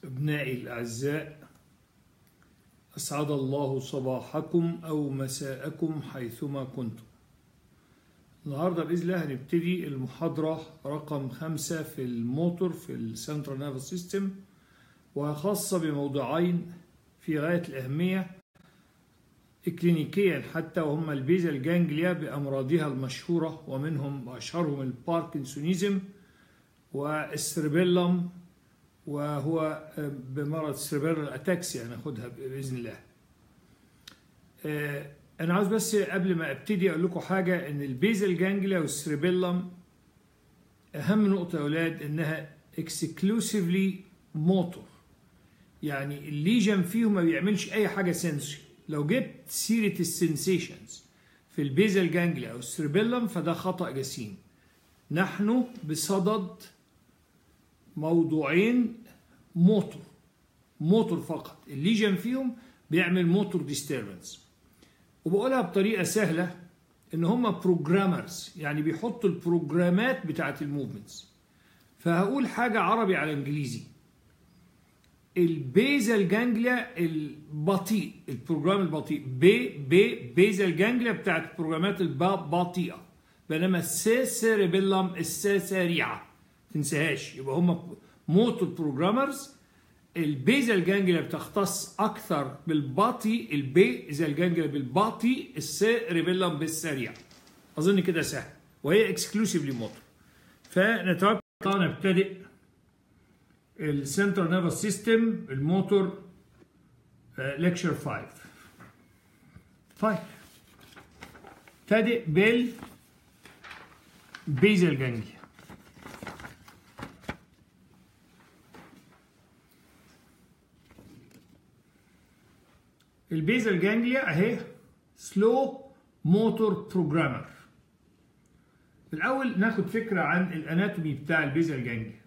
أبنائي الأعزاء أسعد الله صباحكم أو مساءكم حيثما كنتم النهاردة بإذن الله هنبتدي المحاضرة رقم خمسة في الموتور في السنترال نيرفس سيستم وخاصة بموضوعين في غاية الأهمية إكلينيكيا حتى وهما البيزل جانجليا بأمراضها المشهورة ومنهم أشهرهم الباركنسونيزم والسربيلم وهو بمرض سيربيرال اتاكسيا هناخدها باذن الله. انا عاوز بس قبل ما ابتدي اقول لكم حاجه ان البيزل جانجليا والسريبيلم اهم نقطه يا اولاد انها اكسكلوسيفلي موتور يعني الليجن فيهم ما بيعملش اي حاجه سنسوري لو جبت سيره السنسيشنز في البيزل جانجليا او السريبيلم فده خطا جسيم نحن بصدد موضوعين موتور موتور فقط الليجن فيهم بيعمل موتور ديستربنس وبقولها بطريقه سهله ان هم بروجرامرز يعني بيحطوا البروجرامات بتاعت الموفمنتس فهقول حاجه عربي على انجليزي البيزل جانجليا البطيء البروجرام البطيء بي بي بيزل جانجليا بتاعت البروجرامات البطيئه بينما السي سيريبيلم السي سريعه تنساهاش يبقى هم موتور بروجرامرز البيزل جانجليا بتختص اكثر بالباطي البيزل جانجليا بالباطي السيريبيلم بالسريع اظن كده سهل وهي اكسكلوسيفلي موتور فنتوقع نبتدئ السنترال نيرفس سيستم الموتور ليكشر 5 طيب ابتدئ بال بيزل جانجليا البيزل جانجليا اهي سلو موتور بروجرامر الاول ناخد فكره عن الاناتومي بتاع البيزل جانجليا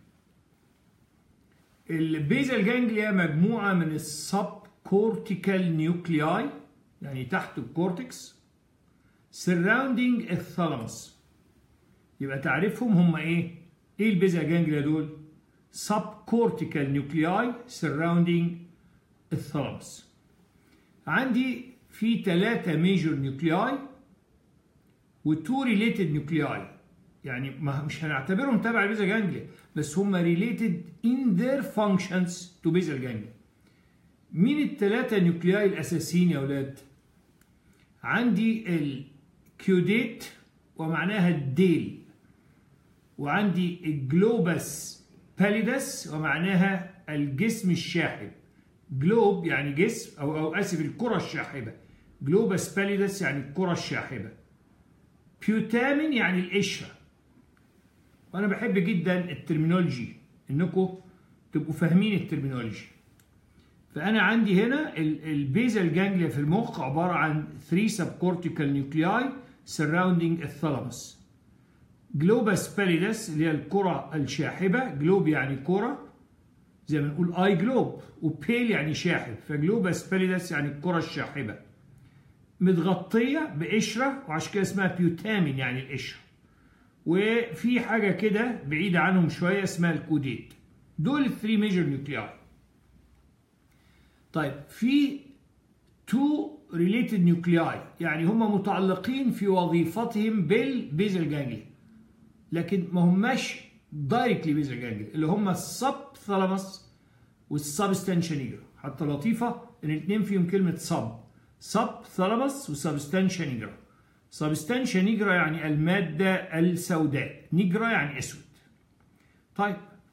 البيزل جانجليا مجموعه من السب كورتيكال نيوكلياي يعني تحت الكورتكس سراوندينج الثالاموس يبقى تعريفهم هم ايه ايه البيزل جانجليا دول سب كورتيكال نيوكلياي سراوندينج الثالاموس عندي في ثلاثة ميجور نيوكلياي وتو ريليتد نيوكلياي يعني مش هنعتبرهم تبع البيزل جانجليا بس هم ريليتد ان ذير فانكشنز تو بيزل جانجليا مين الثلاثة نيوكلياي الأساسيين يا أولاد؟ عندي الكيوديت ومعناها الديل وعندي الجلوبس باليدس ومعناها الجسم الشاحب جلوب يعني جسم او او اسف الكره الشاحبه جلوبس باليدس يعني الكره الشاحبه بيوتامين يعني القشره وانا بحب جدا الترمينولوجي انكم تبقوا فاهمين الترمينولوجي فانا عندي هنا البيزل جانجليا في المخ عباره عن 3 سب كورتيكال نيوكلياي سراوندينج الثالاموس جلوبس باليدس اللي هي الكره الشاحبه جلوب يعني كره زي ما نقول اي جلوب وبيل يعني شاحب فجلوبس باليدس يعني الكرة الشاحبة متغطية بقشرة وعشان كده اسمها بيوتامين يعني القشرة وفي حاجة كده بعيدة عنهم شوية اسمها الكوديت دول الثري ميجر نيوكلياي طيب في تو ريليتد نيوكلياي يعني هم متعلقين في وظيفتهم بالبيزل جانجلي لكن ما هماش دايركتلي بيزل جانجلي اللي هم السب ثالاموس والسبستانشا نيجرا حتى لطيفه ان الاثنين فيهم كلمه سب سب ثالاموس وسبستانشا نيجرا سبستانشا نيجرا يعني الماده السوداء نيجرا يعني اسود طيب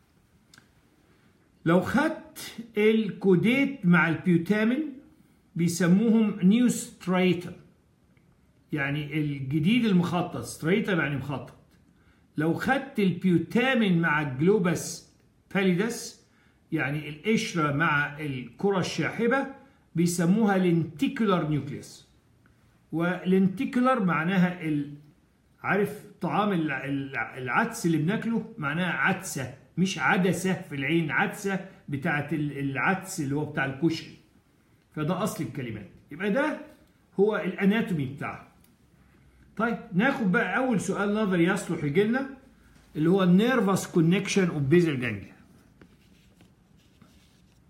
لو خدت الكوديت مع البيوتامين بيسموهم نيو ستريتم يعني الجديد المخطط ستريتم يعني مخطط لو خدت البيوتامين مع الجلوبس باليدس يعني القشرة مع الكرة الشاحبة بيسموها لنتيكولار نيوكليوس ولنتيكولار معناها ال... عارف طعام العدس اللي بناكله معناها عدسة مش عدسة في العين عدسة بتاعت العدس اللي هو بتاع الكشري فده أصل الكلمات يبقى ده هو الأناتومي بتاعها طيب ناخد بقى اول سؤال نظري يصلح يجي لنا اللي هو النيرفس كونكشن اوف بيزل جانجليا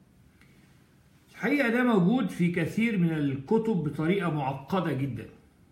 الحقيقة ده موجود في كثير من الكتب بطريقة معقدة جدا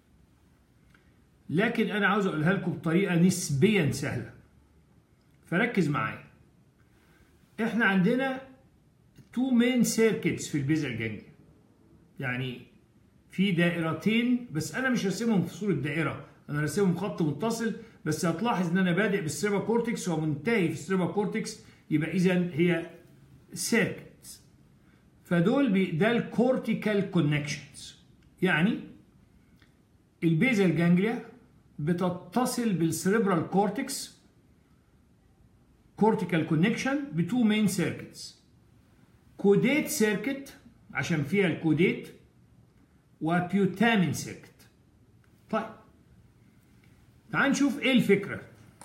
لكن أنا عاوز أقولها لكم بطريقة نسبيا سهلة فركز معايا احنا عندنا تو مين سيركتس في البيزل جانجليا يعني في دائرتين بس انا مش راسمهم في صوره دائره انا راسمهم خط متصل بس هتلاحظ ان انا بادئ بالسيربا كورتكس ومنتهي في السيربا كورتكس يبقى اذا هي سيركت فدول بي ده الكورتيكال كونكشنز يعني البيزل جانجليا بتتصل بالسيربرال كورتكس كورتيكال كونكشن بتو مين سيركتس كوديت سيركت عشان فيها الكوديت وبيوتامين سيركت طيب تعال نشوف ايه الفكره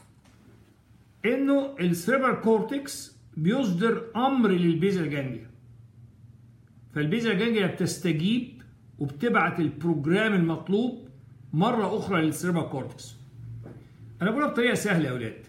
انه السيربر كورتكس بيصدر امر للبيزل جانجليا فالبيزل جانجليا بتستجيب وبتبعت البروجرام المطلوب مره اخرى للسيربر كورتكس انا بقولها بطريقه سهله يا اولاد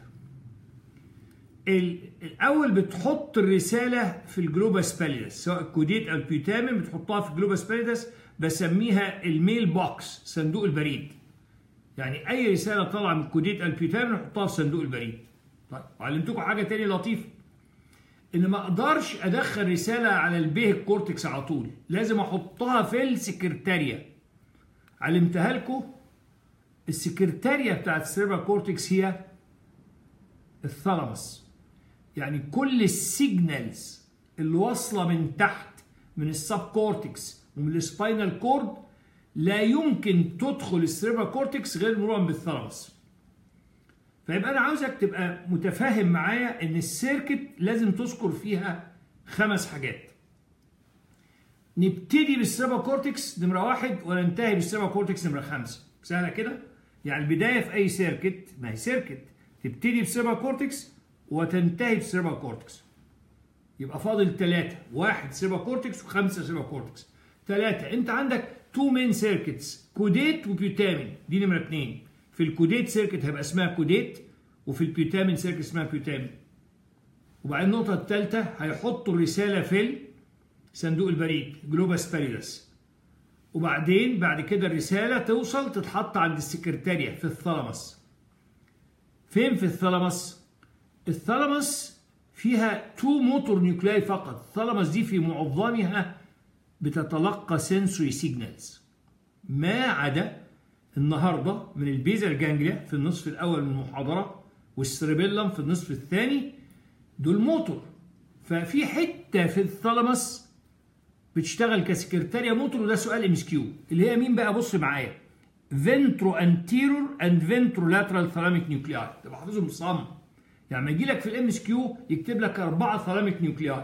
الاول بتحط الرساله في الجلوباس باليدس سواء الكوديت او البيوتامين بتحطها في الجلوباس باليدس بسميها الميل بوكس صندوق البريد يعني اي رساله طالعه من الكوديت او البيوتامين نحطها في صندوق البريد طيب علمتكم حاجه تاني لطيفه ان ما اقدرش ادخل رساله على البيه الكورتكس على طول لازم احطها في السكرتاريا علمتها لكم السكرتاريا بتاعت السيربرال كورتكس هي الثالاموس يعني كل السيجنالز اللي واصله من تحت من السب كورتكس ومن السباينال كورد لا يمكن تدخل السيربرال كورتكس غير مرورا بالثالاموس فيبقى انا عاوزك تبقى متفاهم معايا ان السيركت لازم تذكر فيها خمس حاجات نبتدي بالسيربرال كورتكس نمره واحد وننتهي بالسيربرال كورتكس نمره خمسه سهله كده يعني البدايه في اي سيركت ما هي سيركت تبتدي بسيربرال كورتكس وتنتهي بسيربرال كورتكس يبقى فاضل ثلاثة واحد سيربرال كورتكس وخمسة سيربرال كورتكس ثلاثة انت عندك تو مين سيركتس كوديت وبيوتامين دي نمرة اثنين في الكوديت سيركت هيبقى اسمها كوديت وفي البيوتامين سيركت اسمها بيوتامين وبعدين النقطة الثالثة هيحطوا الرسالة في صندوق البريد جلوباس باريدس وبعدين بعد كده الرسالة توصل تتحط عند السكرتارية في الثالاموس فين في الثالاموس؟ الثالاموس فيها تو موتور نيوكلاي فقط الثالاموس دي في معظمها بتتلقى سنسوري سيجنالز ما عدا النهارده من البيزل جانجليا في النصف الاول من المحاضره والسريبيلم في النصف الثاني دول موتور ففي حته في الثالاموس بتشتغل كسكرتاريا موتور وده سؤال ام اس كيو اللي هي مين بقى بص معايا فينترو انتيرور اند فينترو لاترال ثالاميك نيوكلياي تبقى حافظهم صم يعني ما يجي لك في الام اس كيو يكتب لك اربعه ثالاميك نيوكلياي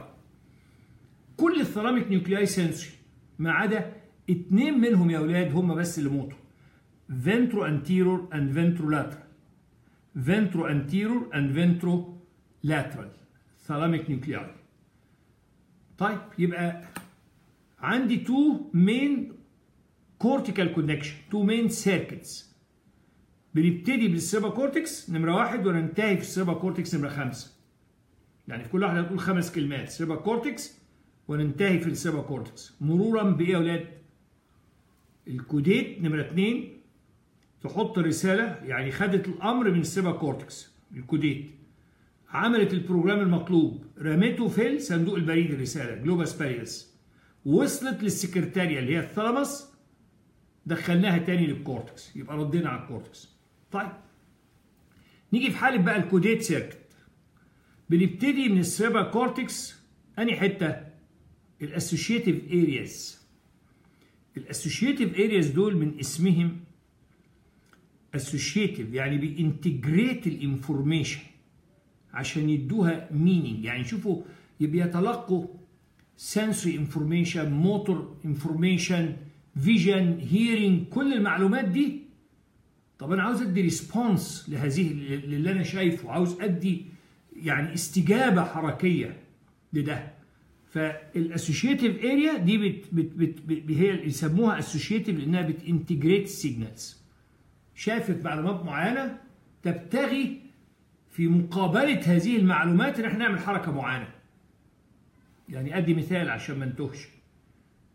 كل الثالاميك نيوكلياي سنسوري ما عدا اثنين منهم يا اولاد هم بس اللي موتوا فينترو انتيرور اند فينترو لاترال فينترو انتيرور اند فينترو لاترال ثالاميك نيوكلياي طيب يبقى عندي تو مين كورتيكال كونكشن تو مين سيركتس بنبتدي بالسيربا كورتكس نمره واحد وننتهي في السيربا كورتكس نمره خمسه يعني في كل واحده هتقول خمس كلمات سيربا كورتكس وننتهي في السيربا كورتكس مرورا بايه يا اولاد؟ الكوديت نمره اثنين تحط الرساله يعني خدت الامر من السيربا كورتكس الكوديت عملت البروجرام المطلوب رميته في صندوق البريد الرساله جلوباس باريس وصلت للسكرتاريا اللي هي الثالاموس دخلناها تاني للكورتكس يبقى ردينا على الكورتكس طيب نيجي في حاله بقى الكوديت سيركت بنبتدي من السيربا كورتكس اني حته الاسوشيتيف ارياز الاسوشيتيف ارياز دول من اسمهم اسوشيتيف يعني بينتجريت الانفورميشن عشان يدوها مينينج يعني شوفوا بيتلقوا sensory information موتور انفورميشن فيجن هيرنج كل المعلومات دي طب انا عاوز ادي ريسبونس لهذه اللي انا شايفه عاوز ادي يعني استجابه حركيه لده فالاسوشيتيف اريا دي بت بت بت بت هي يسموها اسوشيتيف لانها بتنتجريت سيجنالز شافت معلومات معينه تبتغي في مقابله هذه المعلومات ان احنا نعمل حركه معينه يعني ادي مثال عشان ما نتوهش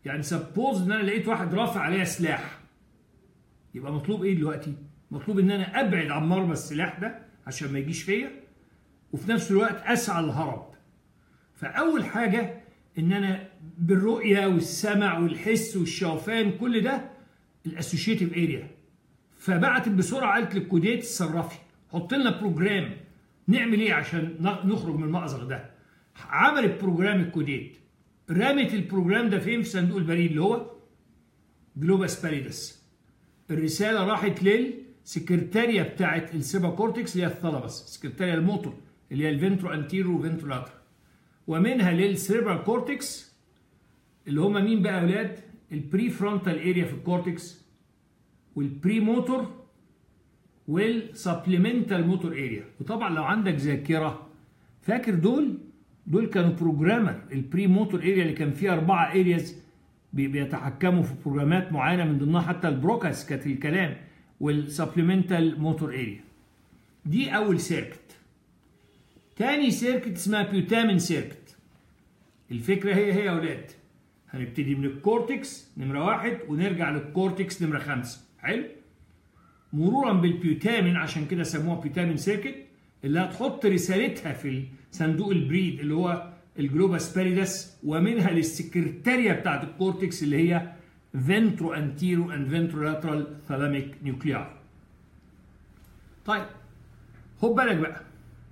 يعني سبوز ان انا لقيت واحد رافع عليا سلاح يبقى مطلوب ايه دلوقتي مطلوب ان انا ابعد عن مرمى السلاح ده عشان ما يجيش فيا وفي نفس الوقت اسعى للهرب فاول حاجه ان انا بالرؤيه والسمع والحس والشوفان كل ده الاسوشيتيف اريا فبعتت بسرعه قالت للكوديت اتصرفي حط لنا بروجرام نعمل ايه عشان نخرج من المأزق ده عملت بروجرام الكوديت رمت البروجرام ده فين في صندوق البريد اللي هو جلوباس باريدس الرساله راحت للسكرتاريه بتاعت السيبا كورتكس اللي هي الثالاموس سكرتاريه الموتور اللي هي الفنترو انتيرو وفنترو لاتر ومنها للسيربرال كورتكس اللي هم مين بقى يا اولاد البري فرونتال اريا في الكورتكس والبري موتور والسبلمنتال موتور اريا وطبعا لو عندك ذاكره فاكر دول دول كانوا بروجرامر البري موتور اريا اللي كان فيها اربعه ارياز بيتحكموا في بروجرامات معينه من ضمنها حتى البروكاس كانت الكلام والسبلمنتال موتور اريا دي اول سيركت تاني سيركت اسمها بيوتامين سيركت الفكره هي هي يا اولاد هنبتدي من الكورتكس نمره واحد ونرجع للكورتكس نمره خمسه حلو مرورا بالبيوتامين عشان كده سموها بيوتامين سيركت اللي هتحط رسالتها في صندوق البريد اللي هو الجلوباس باريدس ومنها للسكرتاريا بتاعت الكورتكس اللي هي فنترو انتيرو اند فنترو لاترال ثالاميك نيوكليار طيب خد بالك بقى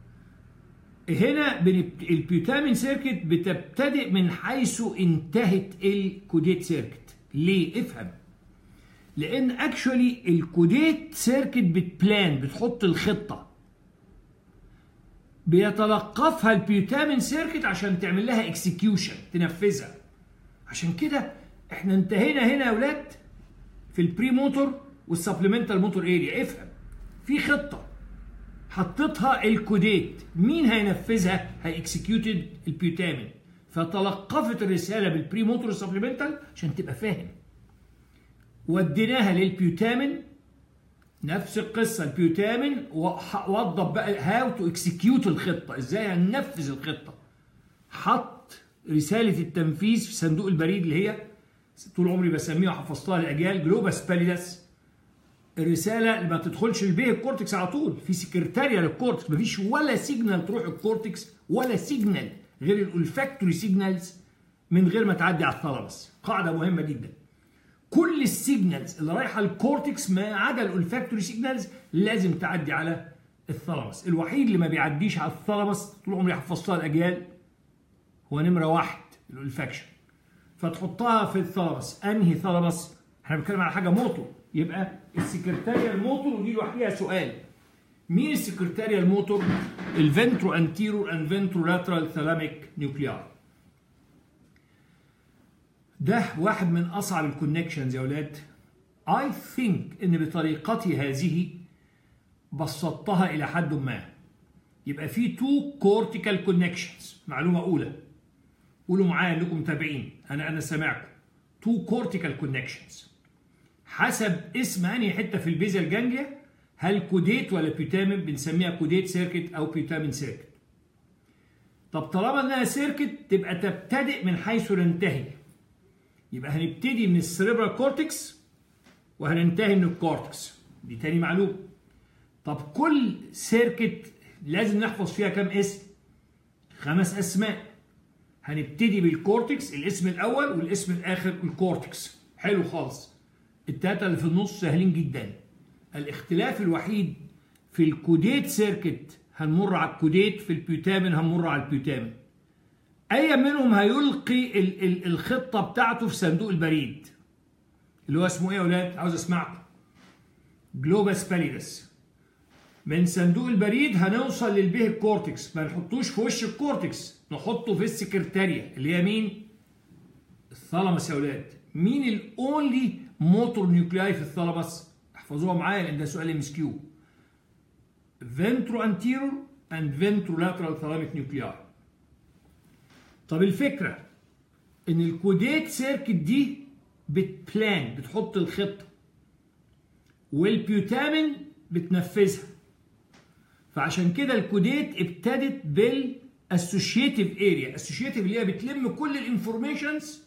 هنا البيوتامين سيركت بتبتدئ من حيث انتهت الكوديت سيركت ليه افهم لان اكشولي الكوديت سيركت بتبلان بتحط الخطه بيتلقفها البيوتامين سيركت عشان تعمل لها اكسكيوشن تنفذها عشان كده احنا انتهينا هنا يا اولاد في البري موتور والسبلمنتال موتور اريا افهم في خطه حطتها الكوديت مين هينفذها هيكسكيوتد البيوتامين فتلقفت الرساله بالبري موتور والسبلمنتال عشان تبقى فاهم وديناها للبيوتامين نفس القصه البيوتامين وضب بقى هاو تو اكسكيوت الخطه ازاي هننفذ الخطه حط رساله التنفيذ في صندوق البريد اللي هي طول عمري بسميها وحفظتها لاجيال جلوباس باليدس الرساله اللي ما تدخلش البيه الكورتكس على طول في سكرتاريا للكورتكس مفيش ولا سيجنال تروح الكورتكس ولا سيجنال غير الالفاكتوري سيجنالز من غير ما تعدي على الثالاموس قاعده مهمه جدا كل السيجنالز اللي رايحه الكورتكس ما عدا الالفاكتوري سيجنالز لازم تعدي على الثالاموس الوحيد اللي ما بيعديش على الثالاموس طول عمري حفظتها الاجيال هو نمره واحد الالفاكشن فتحطها في الثالاموس انهي ثالاموس احنا بنتكلم على حاجه موتور يبقى السكرتاريا الموتور ودي لوحدها سؤال مين السكرتاريا الموتور الفنترو انتيرو اند فنترو لاترال ثالاميك نيوكليار ده واحد من اصعب الكونكشنز يا اولاد اي ثينك ان بطريقتي هذه بسطتها الى حد ما يبقى في تو كورتيكال كونكشنز معلومه اولى قولوا معايا انكم متابعين انا انا سامعكم تو كورتيكال كونكشنز حسب اسم انهي حته في البيزال جانجليا هل كوديت ولا بيوتامين بنسميها كوديت سيركت او بيوتامين سيركت طب طالما انها سيركت تبقى تبتدئ من حيث ننتهي يبقى هنبتدي من السريبرال كورتكس وهننتهي من الكورتكس دي تاني معلومه طب كل سيركت لازم نحفظ فيها كام اسم خمس اسماء هنبتدي بالكورتكس الاسم الاول والاسم الاخر الكورتكس حلو خالص التلاته اللي في النص سهلين جدا الاختلاف الوحيد في الكوديت سيركت هنمر على الكوديت في البيوتامين هنمر على البيوتامين اي منهم هيلقي ال ال الخطه بتاعته في صندوق البريد اللي هو اسمه ايه يا اولاد عاوز اسمعكم جلوباس باليدس من صندوق البريد هنوصل للبيه الكورتكس ما نحطوش في وش الكورتكس نحطه في السكرتاريا اللي هي مين الثالاموس يا اولاد مين الاونلي موتور نيوكلاي في الثالاموس احفظوها معايا لان ده سؤال ام اس كيو فنترو انتيرور اند فنترو لاترال ثالاميك نيوكليار طب الفكره ان الكوديت سيركت دي بتبلان بتحط الخطه والبيوتامين بتنفذها فعشان كده الكوديت ابتدت بالاسوشيتيف اريا اسوشيتيف اللي هي بتلم كل الانفورميشنز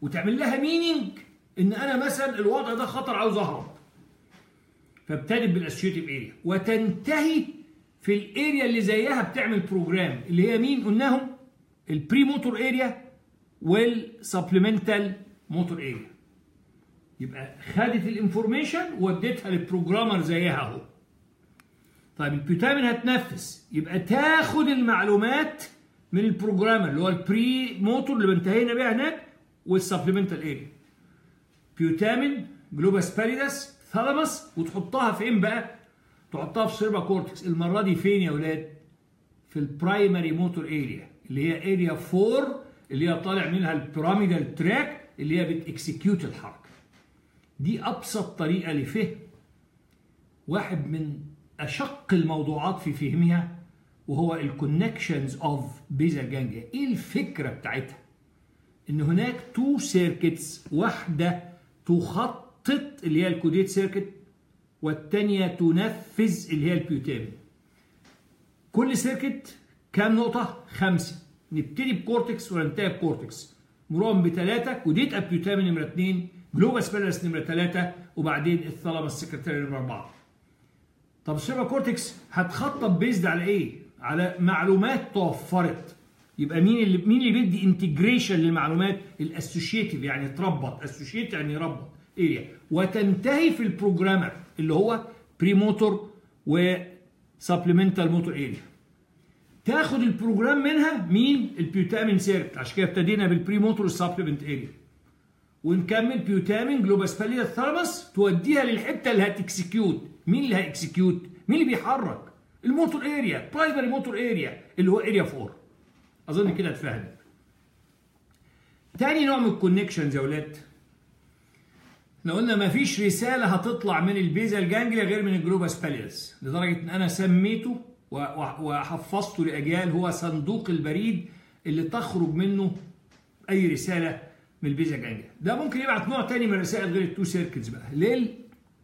وتعمل لها مينينج ان انا مثلا الوضع ده خطر عاوز اهرب فابتدت بالاسوشيتيف اريا وتنتهي في الاريا اللي زيها بتعمل بروجرام اللي هي مين قلناهم البري موتور اريا والسبلمنتال موتور اريا يبقى خدت الانفورميشن واديتها للبروجرامر زيها اهو طيب البيوتامين هتنفذ يبقى تاخد المعلومات من البروجرامر اللي هو البري موتور اللي انتهينا بيها هناك والسبلمنتال اريا بيوتامين جلوباس باريدس ثالاموس وتحطها فين بقى؟ تحطها في سيربا كورتكس المره دي فين يا اولاد؟ في البرايمري موتور اريا اللي هي اريا 4 اللي هي طالع منها البيراميدال تراك اللي هي بتكسكيوت الحركه. دي ابسط طريقه لفهم واحد من اشق الموضوعات في فهمها وهو الكونكشنز اوف بيزا جانجليا ايه الفكره بتاعتها ان هناك تو سيركتس واحده تخطط اللي هي الكوديت سيركت والثانيه تنفذ اللي هي البيوتامين كل سيركت كام نقطه خمسه نبتدي بكورتكس وننتهي بكورتكس مرام بثلاثه كوديت ابيوتامين نمره اثنين جلوباس بيلرس نمره ثلاثه وبعدين الثالاموس سكرتيري نمره اربعه طب السيرفا كورتكس هتخطط بيزد على ايه؟ على معلومات توفرت يبقى مين اللي مين اللي بيدي انتجريشن للمعلومات الاسوشيتيف يعني تربط اسوشيت يعني يربط اريا وتنتهي في البروجرامر اللي هو بري موتور وسبلمنتال موتور اريا تاخد البروجرام منها مين البيوتامين سيركت عشان كده ابتدينا بالبري موتور والسبلمنت اريا ونكمل بيوتامين جلوباس باليدا ثالاموس توديها للحته اللي هتكسكيوت مين اللي هيكسكيوت مين اللي بيحرك الموتور اريا برايمري موتور اريا اللي هو اريا 4 اظن كده اتفهم تاني نوع من الكونكشنز يا اولاد احنا قلنا ما فيش رساله هتطلع من البيزال جانجليا غير من الجلوباس باليدس لدرجه ان انا سميته وحفظته لاجيال هو صندوق البريد اللي تخرج منه اي رساله من البيزا جانجليا ده ممكن يبعت نوع تاني من الرسائل غير التو سيركتس بقى ليه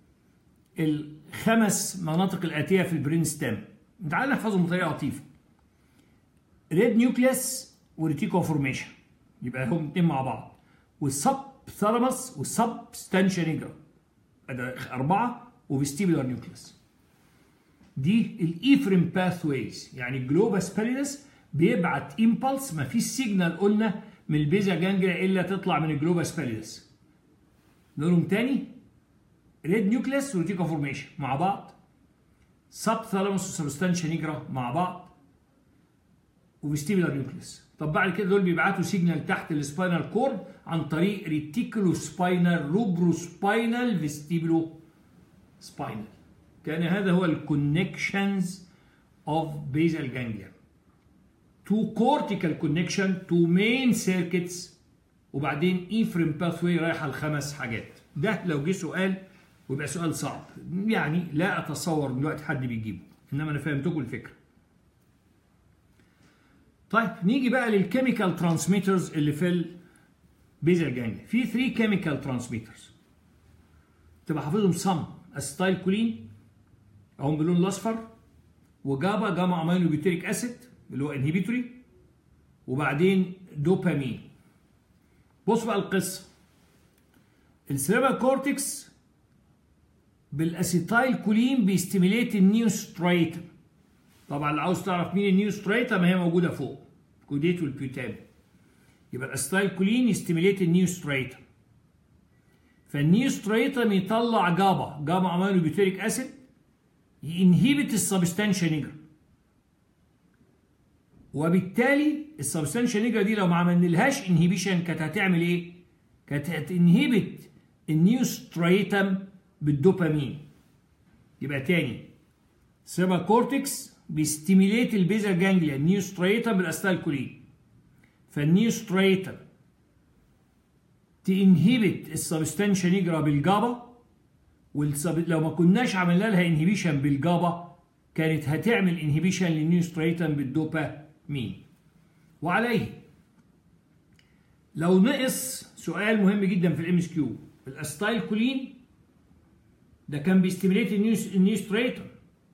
الخمس مناطق الاتيه في البرين ستام تعال نحفظهم بطريقه لطيفه ريد نيوكليس وريتيكو فورميشن يبقى هم اتنين مع بعض والسب ثالاموس والسب ستانشا نيجرا ده اربعه وفيستيبولار نيوكليس دي الايفرين باثويز يعني الجلوباس باليدس بيبعت امبلس ما فيش سيجنال قلنا من البيزا جانجليا الا تطلع من الجلوباس باليدس نقولهم تاني ريد نيوكليس وريتيكو فورميشن مع بعض سب ثالاموس وسبستانشا نيجرا مع بعض وفيستيبولار نيوكليس طب بعد كده دول بيبعتوا سيجنال تحت السباينال كورد عن طريق ريتيكولو سباينال روبرو سباينال فيستيبولو سباينال كان هذا هو الكونكشنز اوف بيزال جانجليا تو كورتيكال كونكشن تو مين سيركتس وبعدين ايفرين باثوي رايحه لخمس حاجات ده لو جه سؤال ويبقى سؤال صعب يعني لا اتصور دلوقتي حد بيجيبه انما انا فهمتكم الفكره طيب نيجي بقى للكيميكال ترانسميترز اللي في البيزل جانجليا في 3 كيميكال ترانسميترز تبقى حافظهم صم اسيتايل كولين اهم باللون الاصفر وجابا جاما امينو بيوتريك اسيد اللي هو انهبيتوري وبعدين دوبامين بص بقى القصه السيربا كورتكس بالاسيتايل كولين بيستيميليت النيوستريتم طبعا لو عاوز تعرف مين النيوستريتم ما هي موجوده فوق كوديت والبيوتام يبقى الاسيتايل كولين يستيميليت النيوستريتم فالنيوستريتم يطلع جابا جاما امينو بيوتريك اسيد ينهبت السبستانشا نيجرا وبالتالي السبستانشا نيجرا دي لو ما عملنالهاش انهبيشن كانت هتعمل ايه؟ كانت هتنهبت النيوستريتم بالدوبامين يبقى تاني سيربا كورتكس بيستيميليت البيزا جانجليا النيوستريتم بالاستالكولين فالنيوستريتم تنهبت السبستانشا نيجرا بالجابا والسب... لو ما كناش عملنا لها انهبيشن بالجابا كانت هتعمل انهبيشن للنيوستريتم بالدوبامين وعليه لو نقص سؤال مهم جدا في الام اس كيو الاستايل كولين ده كان بيستيميليت النيوستريتم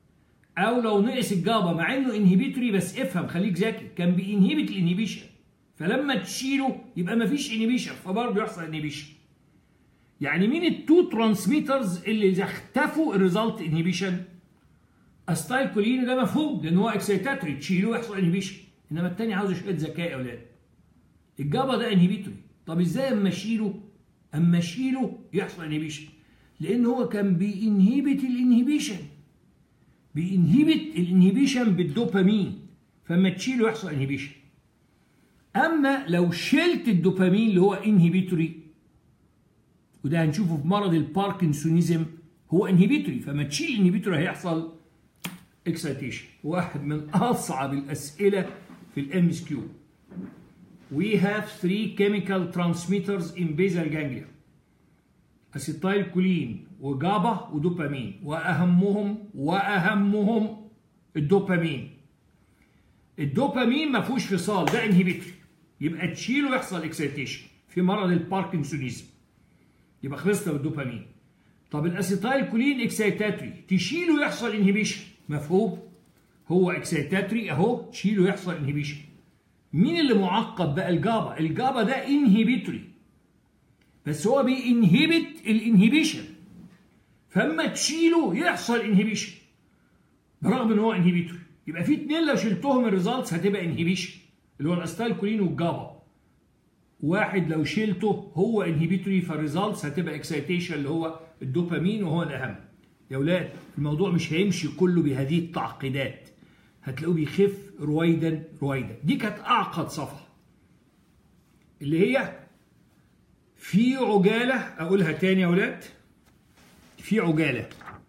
او لو نقص الجابا مع انه انهبيتوري بس افهم خليك ذكي كان بينهبت الانهبيشن فلما تشيله يبقى مفيش انهبيشن فبرضه يحصل انهبيشن يعني مين التو ترانسميترز اللي اذا اختفوا الريزلت انهبيشن استايل كولين ده مفهوم لان هو اكسيتاتوري تشيله يحصل انهبيشن انما التاني عاوز شويه ذكاء يا اولاد الجابا ده انهبيتوري طب ازاي اما اشيله اما اشيله يحصل انهبيشن لان هو كان بينهبت الانهبيشن بينهبت الانهبيشن بالدوبامين فاما تشيله يحصل انهبيشن اما لو شلت الدوبامين اللي هو انهبيتوري وده هنشوفه في مرض الباركنسونيزم هو انهبيتوري فما تشيل الانهبيتوري هيحصل اكسيتيشن واحد من اصعب الاسئله في الام اس كيو We have three chemical transmitters in basal ganglia اسيتايل كولين وجابا ودوبامين واهمهم واهمهم الدوبامين الدوبامين ما فيهوش فصال ده انهبيتوري يبقى تشيله يحصل اكسيتيشن في مرض الباركنسونيزم يبقى خلصنا بالدوبامين طب الاسيتايل كولين اكسيتاتوري تشيله يحصل انهبيشن مفهوم هو اكسيتاتوري اهو تشيله يحصل انهبيشن مين اللي معقد بقى الجابا الجابا ده انهبيتوري بس هو بينهبت الانهبيشن فاما تشيله يحصل انهبيشن برغم ان هو انهبيتوري يبقى في اتنين لو شلتهم الريزلتس هتبقى انهبيشن اللي هو الاستايل كولين والجابا واحد لو شلته هو انهبيتوري فالريزلتس هتبقى اكسيتيشن اللي هو الدوبامين وهو الاهم يا اولاد الموضوع مش هيمشي كله بهذه التعقيدات هتلاقوه بيخف رويدا رويدا دي كانت اعقد صفحه اللي هي في عجاله اقولها تاني يا اولاد في عجاله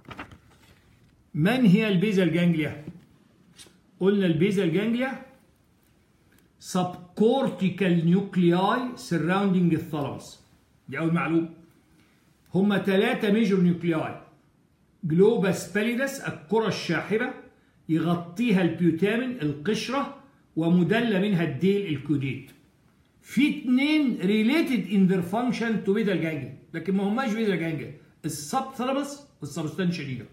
من هي البيزا جانجليا قلنا البيزا جانجليا subcortical nuclei surrounding الثالاموس دي اول معلومه هما ثلاثه ميجور نيوكلياي جلوباس باليدس الكره الشاحبه يغطيها البيوتامين القشره ومدلى منها الديل الكوديت في اثنين ريليتد ان ذير فانكشن تو بيزا جانجليا لكن ما هماش بيزا جانجليا السب ثالاموس والسبستانشال ليجا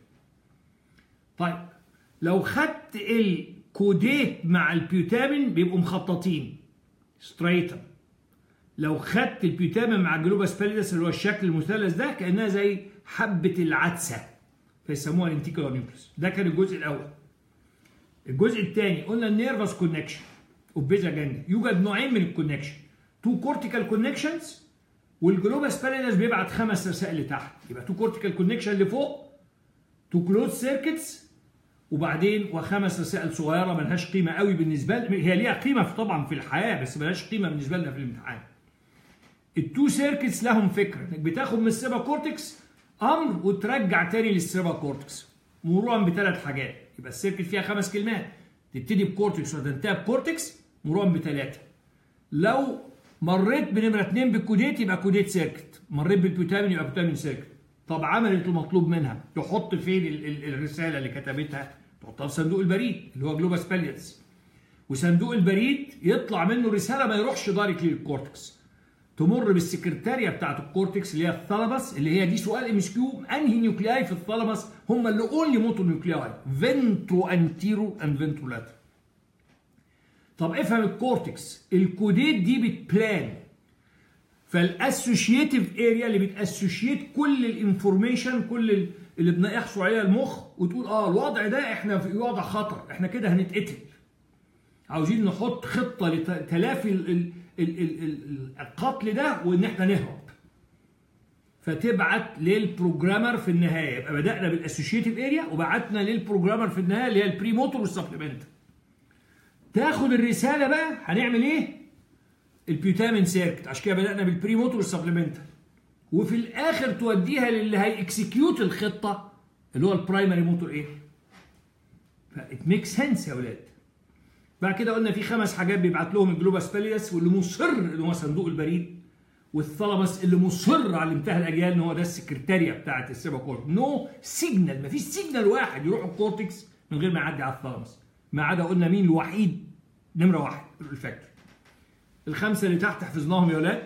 طيب لو خدت الكوديت مع البيوتامين بيبقوا مخططين ستريتر لو خدت البيوتامين مع الجلوباس باليدس اللي هو الشكل المثلث ده كانها زي حبه العدسه فيسموها الانتيكولار نيوكليس ده كان الجزء الاول الجزء الثاني قلنا النيرفس كونكشن وبيزا جانجليا يوجد نوعين من الكونكشن تو كورتيكال كونكشنز والجلوباس باليدس بيبعت خمس رسائل لتحت يبقى تو كورتيكال كونكشن لفوق تو كلوز سيركتس وبعدين وخمس رسائل صغيره ملهاش قيمه قوي بالنسبه لنا هي ليها قيمه في طبعا في الحياه بس ملهاش قيمه بالنسبه لنا في الامتحان التو سيركتس لهم فكره انك بتاخد من السيبا كورتكس امر وترجع تاني للسيبا كورتكس مرورا بثلاث حاجات يبقى السيركت فيها خمس كلمات تبتدي بكورتكس وتنتهي بكورتكس مرورا بثلاثه لو مريت بنمره اثنين بالكوديت يبقى كوديت سيركت مريت بالبيوتامين يبقى بيوتامين سيركت طب عملت المطلوب منها تحط فين ال ال الرساله اللي كتبتها تحطها في صندوق البريد اللي هو جلوباس باليتس وصندوق البريد يطلع منه رساله ما يروحش دايركتلي للكورتكس تمر بالسكرتاريه بتاعت الكورتكس اللي هي الثالاموس اللي هي دي سؤال ام اس كيو انهي نيوكلياي في الثالاموس هم اللي اونلي موتور نيوكلياي فينترو انتيرو اند فينترو لاتر طب افهم الكورتكس الكوديت دي بتبلان فالاسوشيتيف اريا اللي بتاسوشيت كل الانفورميشن كل اللي بنحصل عليها المخ وتقول اه الوضع ده احنا في وضع خطر احنا كده هنتقتل عاوزين نحط خطه لتلافي ال ال ال ال القتل ده وان احنا نهرب فتبعت للبروجرامر في النهايه يبقى بدانا بالاسوشيتيف اريا وبعتنا للبروجرامر في النهايه اللي هي البري موتور والسبلمنت تاخد الرساله بقى هنعمل ايه البيوتامين سيركت عشان كده بدانا بالبري موتور والسبلمنت وفي الاخر توديها للي هيكسكيوت الخطه اللي هو البرايمري موتور ايه فات ميك سنس يا اولاد بعد كده قلنا في خمس حاجات بيبعت لهم الجلوباس باليس واللي مصر ان هو صندوق البريد والثلمس اللي مصر على انتهى الاجيال ان هو ده السكرتاريه بتاعت السيبا كورتكس نو سيجنال مفيش سيجنال واحد يروح الكورتكس من غير ما يعدي على الثلمس ما عدا قلنا مين الوحيد نمره واحد الفاكتور الخمسه اللي تحت حفظناهم يا ولاد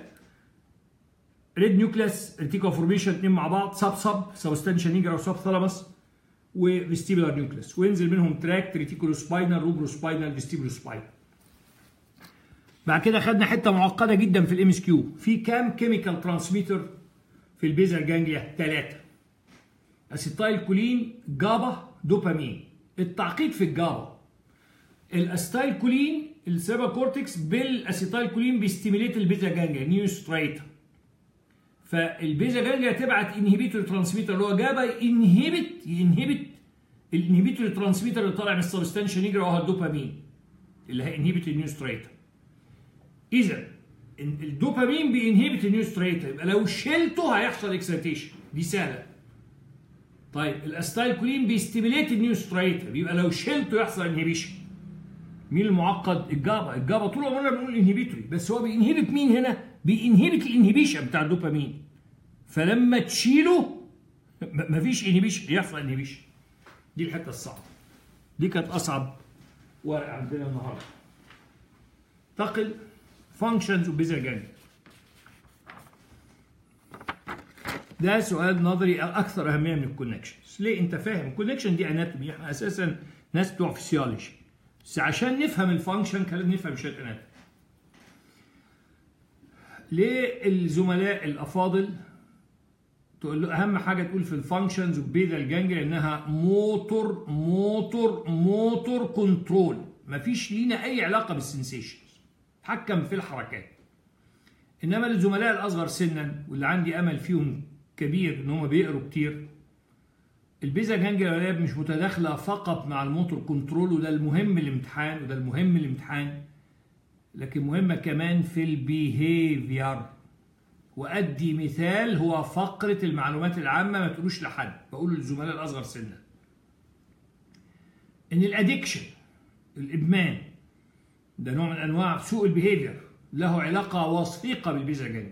ريد نيوكليس ريتيكو فورميشن اتنين مع بعض سب سب سبستانشال نيجرا وسب ثالاموس وفيستيبولار نيوكليس وينزل منهم تراكت ريتيكولو سباينال روبرو سباينال فيستيبولو سباينال بعد كده خدنا حته معقده جدا في الام اس كيو في كام كيميكال ترانسميتر في البيزل جانجليا ثلاثه اسيتايل كولين جابا دوبامين التعقيد في الجابا الاستايل كولين السيربا كورتكس بالاسيتايل كولين بيستيميليت البيزا جانجليا نيو ستريت فالبيزا جانجليا تبعت انهبيتور ترانسميتر اللي هو جابا انهبت ينهبت الانهبيتور ترانسميتر اللي طالع من السبستانشن يجري وهو الدوبامين اللي هي انهبت النيو ستريت اذا الدوبامين بينهبت النيو ستريت يبقى لو شلته هيحصل اكسيتيشن دي سهله طيب الاستايل كولين بيستيميليت النيو ستريت يبقى لو شلته يحصل انهبيشن مين المعقد الجابا الجابا طول عمرنا بنقول انهبيتوري بس هو بينهبت مين هنا بينهبت الانهبيشن بتاع الدوبامين فلما تشيله مفيش انهبيشن يحصل انهبيشن دي الحته الصعبه دي كانت اصعب ورقه عندنا النهارده تقل functions وبيزا جانج ده سؤال نظري اكثر اهميه من الكونكشنز ليه انت فاهم الكونكشن دي اناتومي احنا اساسا ناس بتوع فيسيولوجي بس عشان نفهم الفانكشن كان لازم نفهم شويه اناتومي ليه الزملاء الافاضل تقول له اهم حاجه تقول في الفانكشنز وبيزا الجانجل انها موتور موتور موتور كنترول مفيش لينا اي علاقه بالسنسيشن حكم في الحركات انما للزملاء الاصغر سنا واللي عندي امل فيهم كبير ان هم بيقروا كتير البيزا جانجل لاب مش متداخله فقط مع الموتور كنترول وده المهم الامتحان وده المهم الامتحان لكن مهمه كمان في البيهيفير وادي مثال هو فقره المعلومات العامه ما تقولوش لحد بقول للزملاء الاصغر سنا ان الادكشن الادمان ده نوع من انواع سوء البيهيفير له علاقه وثيقه بالبيزا جانجل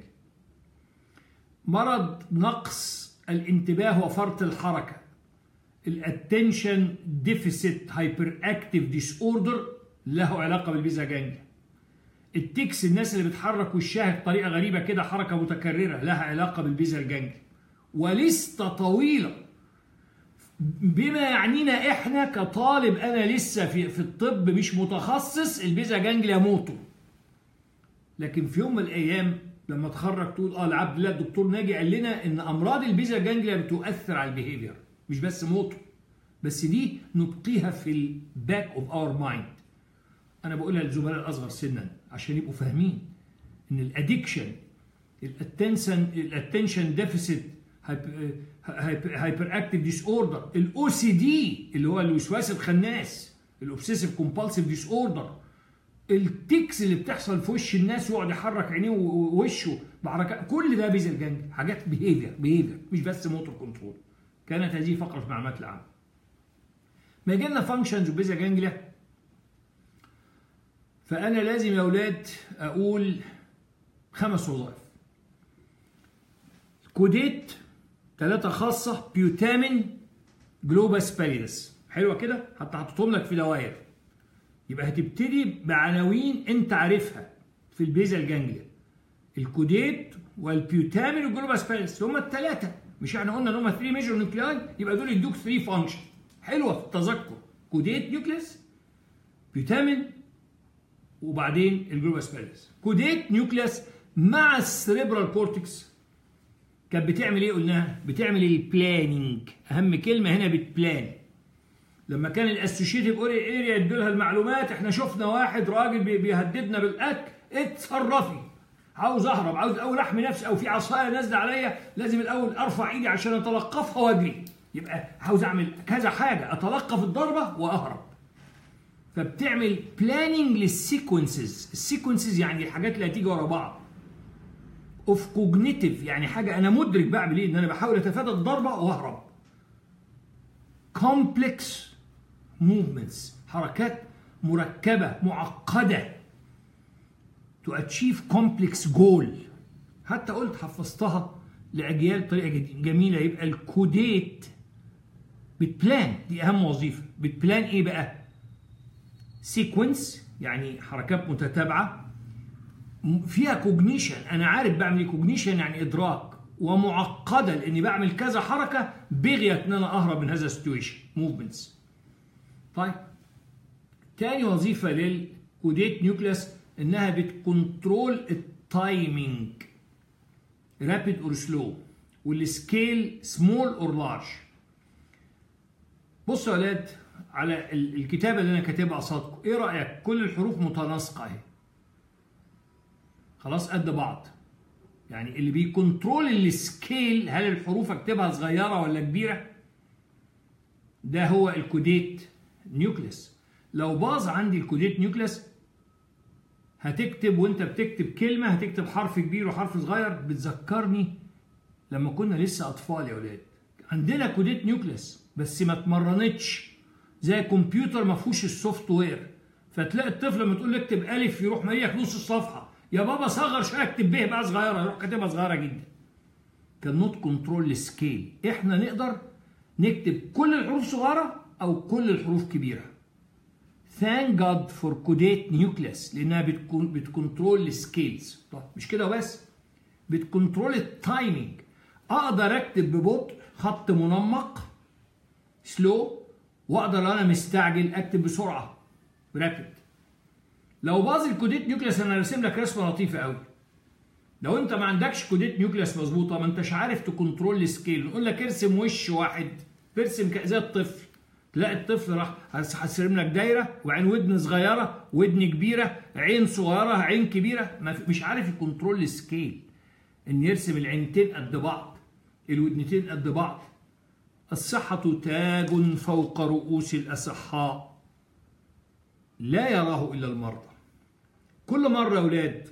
مرض نقص الانتباه وفرط الحركه الاتنشن ديفيسيت هايبر اكتيف ديس اوردر له علاقه بالبيزا جانجل التكس الناس اللي بتحرك وشها بطريقه غريبه كده حركه متكرره لها علاقه بالبيزا جانجل ولسته طويله بما يعنينا احنا كطالب انا لسه في في الطب مش متخصص البيزا جانجليا موتو لكن في يوم من الايام لما اتخرج تقول اه العبد الله الدكتور ناجي قال لنا ان امراض البيزا جانجليا بتؤثر على البيهيفير مش بس موتو بس دي نبقيها في الباك اوف اور مايند انا بقولها للزملاء الاصغر سنا عشان يبقوا فاهمين ان الادكشن الاتنشن الاتنشن ديفيسيت هايبر اكتيف ديس اوردر الاو سي دي اللي هو الوسواس الخناس الاوبسيسيف كومبالسيف ديس اوردر التكس اللي بتحصل في وش الناس ويقعد يحرك عينيه ووشه بحركات كل ده بيزل جنج حاجات بيهيفير بيهيفير مش بس موتور كنترول كانت هذه فقره في المعلومات العامه ما يجي لنا فانكشنز وبيزا جانجليا فانا لازم يا اولاد اقول خمس وظائف كوديت ثلاثة خاصة بيوتامين جلوباس باليدس حلوة كده حتى حطيتهم لك في دوائر يبقى هتبتدي بعناوين انت عارفها في البيزا الجانجليا الكوديت والبيوتامين والجلوباس باليدس هم الثلاثة مش احنا قلنا ان هم 3 ميجر نيوكلياي يبقى دول يدوك 3 فانكشن حلوة في التذكر كوديت نيوكليس بيوتامين وبعدين الجلوباس باليدس كوديت نيوكليس مع السريبرال كورتكس كانت بتعمل ايه قلناها بتعمل البلاننج اهم كلمه هنا بتبلان لما كان الاسوشيتيف اريا يدوا لها المعلومات احنا شفنا واحد راجل بيهددنا بالاكل اتصرفي عاوز اهرب عاوز الاول احمي نفسي او في عصايه نازله عليا لازم الاول ارفع ايدي عشان اتلقفها واجري يبقى عاوز اعمل كذا حاجه اتلقف الضربه واهرب فبتعمل بلاننج للسيكونسز السيكونسز يعني الحاجات اللي هتيجي ورا بعض اوف كوجنيتيف يعني حاجه انا مدرك بعمل ايه ان انا بحاول اتفادى الضربه واهرب كومبلكس موفمنتس حركات مركبه معقده تو اتشيف كومبلكس جول حتى قلت حفظتها لاجيال بطريقه جميله يبقى الكوديت بتبلان دي اهم وظيفه بتبلان ايه بقى سيكونس يعني حركات متتابعه فيها كوجنيشن انا عارف بعمل ايه كوجنيشن يعني ادراك ومعقده لاني بعمل كذا حركه بغيه ان انا اهرب من هذا السيتويشن موفمنتس طيب تاني وظيفه للكوديت نيوكليس انها بتكنترول التايمينج رابيد اور سلو والسكيل سمول اور لارج بصوا يا ولاد على الكتابه اللي انا كاتبها قصادكم ايه رايك كل الحروف متناسقه اهي خلاص قد بعض يعني اللي بيكنترول السكيل هل الحروف اكتبها صغيره ولا كبيره ده هو الكوديت نيوكليس لو باظ عندي الكوديت نيوكليس هتكتب وانت بتكتب كلمه هتكتب حرف كبير وحرف صغير بتذكرني لما كنا لسه اطفال يا ولاد عندنا كوديت نيوكليس بس ما اتمرنتش زي كمبيوتر ما فيهوش السوفت وير فتلاقي الطفل لما تقول له اكتب الف يروح ماليك نص الصفحه يا بابا صغر شويه اكتب ب بقى صغيره يروح كاتبها صغيره جدا كان نوت كنترول سكيل احنا نقدر نكتب كل الحروف صغيره او كل الحروف كبيره ثانك جاد فور كوديت نيوكليس لانها بتكون بتكنترول السكيلز طب مش كده وبس بتكنترول التايمينج اقدر اكتب ببطء خط منمق سلو واقدر انا مستعجل اكتب بسرعه رابد لو باظ الكوديت نيوكليس انا راسم لك رسمه لطيفه قوي لو انت ما عندكش كوديت نيوكليس مظبوطه ما انتش عارف تكنترول السكيل نقول لك ارسم وش واحد ترسم زي الطفل تلاقي الطفل راح هرسم لك دايره وعين ودن صغيره ودن كبيره عين صغيره عين كبيره مش عارف يكنترول السكيل ان يرسم العينتين قد بعض الودنتين قد بعض الصحة تاج فوق رؤوس الأصحاء لا يراه إلا المرضى كل مرة يا أولاد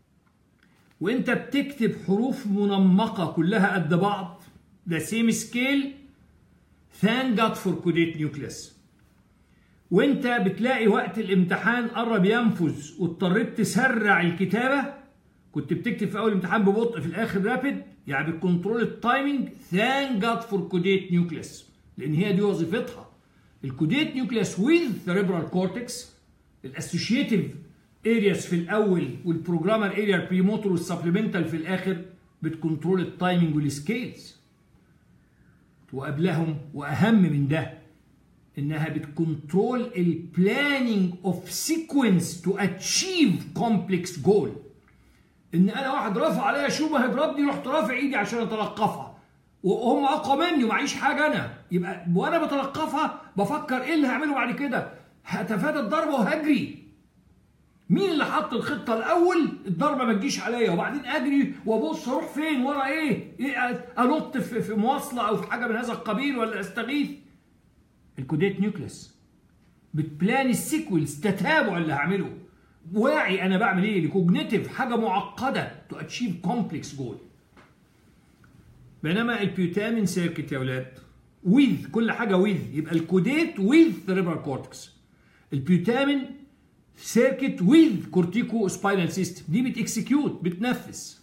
وانت بتكتب حروف منمقة كلها قد بعض ده سيم سكيل ثان جاد فور كوديت نيوكليس وانت بتلاقي وقت الامتحان قرب ينفذ واضطريت تسرع الكتابة كنت بتكتب في اول امتحان ببطء في الاخر رابد يعني بتكنترول التايمنج ثان جاد فور كوديت نيوكليس لان هي دي وظيفتها الكوديت نيوكليس ويز سيريبرال كورتكس الاسوشيتيف ارياس في الاول والبروجرامر اريا البريموتور والسبلمنتال في الاخر بتكنترول التايمنج والسكيلز وقبلهم واهم من ده انها بتكنترول البلاننج اوف سيكونس تو اتشيف كومبلكس جول ان انا واحد رفع عليا شومه هيضربني رحت رافع ايدي عشان اتلقفها وهم اقوى مني ومعيش حاجه انا يبقى وانا بتلقفها بفكر ايه اللي هعمله بعد كده هتفادى الضربه وهجري مين اللي حط الخطه الاول الضربه ما تجيش عليا وبعدين اجري وابص اروح فين ورا ايه, إيه انط في, في مواصله او في حاجه من هذا القبيل ولا استغيث الكوديت نيوكليس بتبلان السيكولز تتابع اللي هعمله واعي انا بعمل ايه كوجنيتيف حاجه معقده تو اتشيف كومبلكس جول بينما البيوتامين سيركت يا اولاد ويز كل حاجه ويز يبقى الكوديت ويز سيريبرال كورتكس البيوتامين سيركت ويز كورتيكو سباينال سيستم دي بتكسكيوت بتنفذ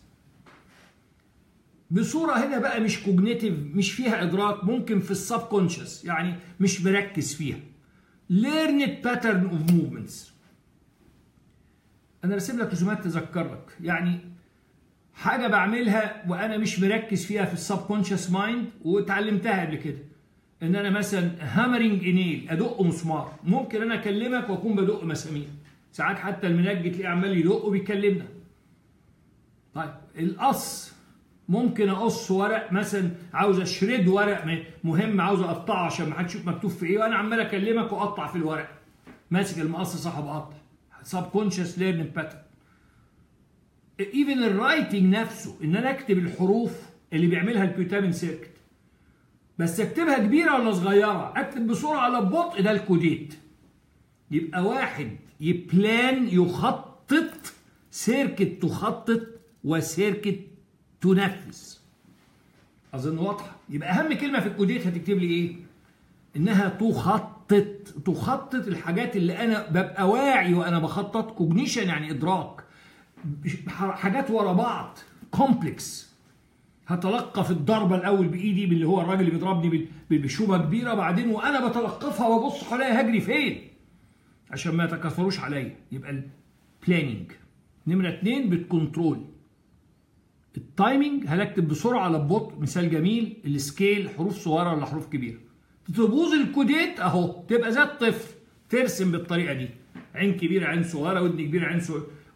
بصوره هنا بقى مش كوجنيتيف مش فيها ادراك ممكن في السب كونشس يعني مش مركز فيها learned pattern of movements انا راسم لك رسومات تذكر لك يعني حاجه بعملها وانا مش مركز فيها في السب كونشس مايند واتعلمتها قبل كده ان انا مثلا هامرنج انيل ادق مسمار ممكن انا اكلمك واكون بدق مسامير ساعات حتى المنجد تلاقيه عمال يدق وبيكلمنا طيب القص ممكن اقص ورق مثلا عاوز اشرد ورق مهم عاوز اقطعه عشان ما حدش يشوف مكتوب في ايه وانا عمال اكلمك واقطع في الورق ماسك المقص صح بقطع subconscious learning pattern ايفن الرايتنج نفسه ان انا اكتب الحروف اللي بيعملها البيوتامين سيركت بس اكتبها كبيره ولا صغيره اكتب بسرعه على ببطء ده الكوديت يبقى واحد يبلان يخطط سيركت تخطط وسيركت تنفذ اظن واضحه يبقى اهم كلمه في الكوديت هتكتب لي ايه انها تخطط تخطط الحاجات اللي انا ببقى واعي وانا بخطط كوجنيشن يعني ادراك حاجات ورا بعض كومبلكس هتلقف الضربه الاول بايدي اللي هو الراجل اللي بيضربني بشومه كبيره بعدين وانا بتلقفها وابص حواليا هجري فين عشان ما يتكاثروش عليا يبقى البلاننج نمره اتنين بتكنترول التايمنج هنكتب بسرعه على ببطء مثال جميل السكيل حروف صغيره ولا حروف كبيره تبوظ الكوديت اهو تبقى زي الطفل ترسم بالطريقه دي عين كبيره عين صغيره ودن كبيره عين صغيره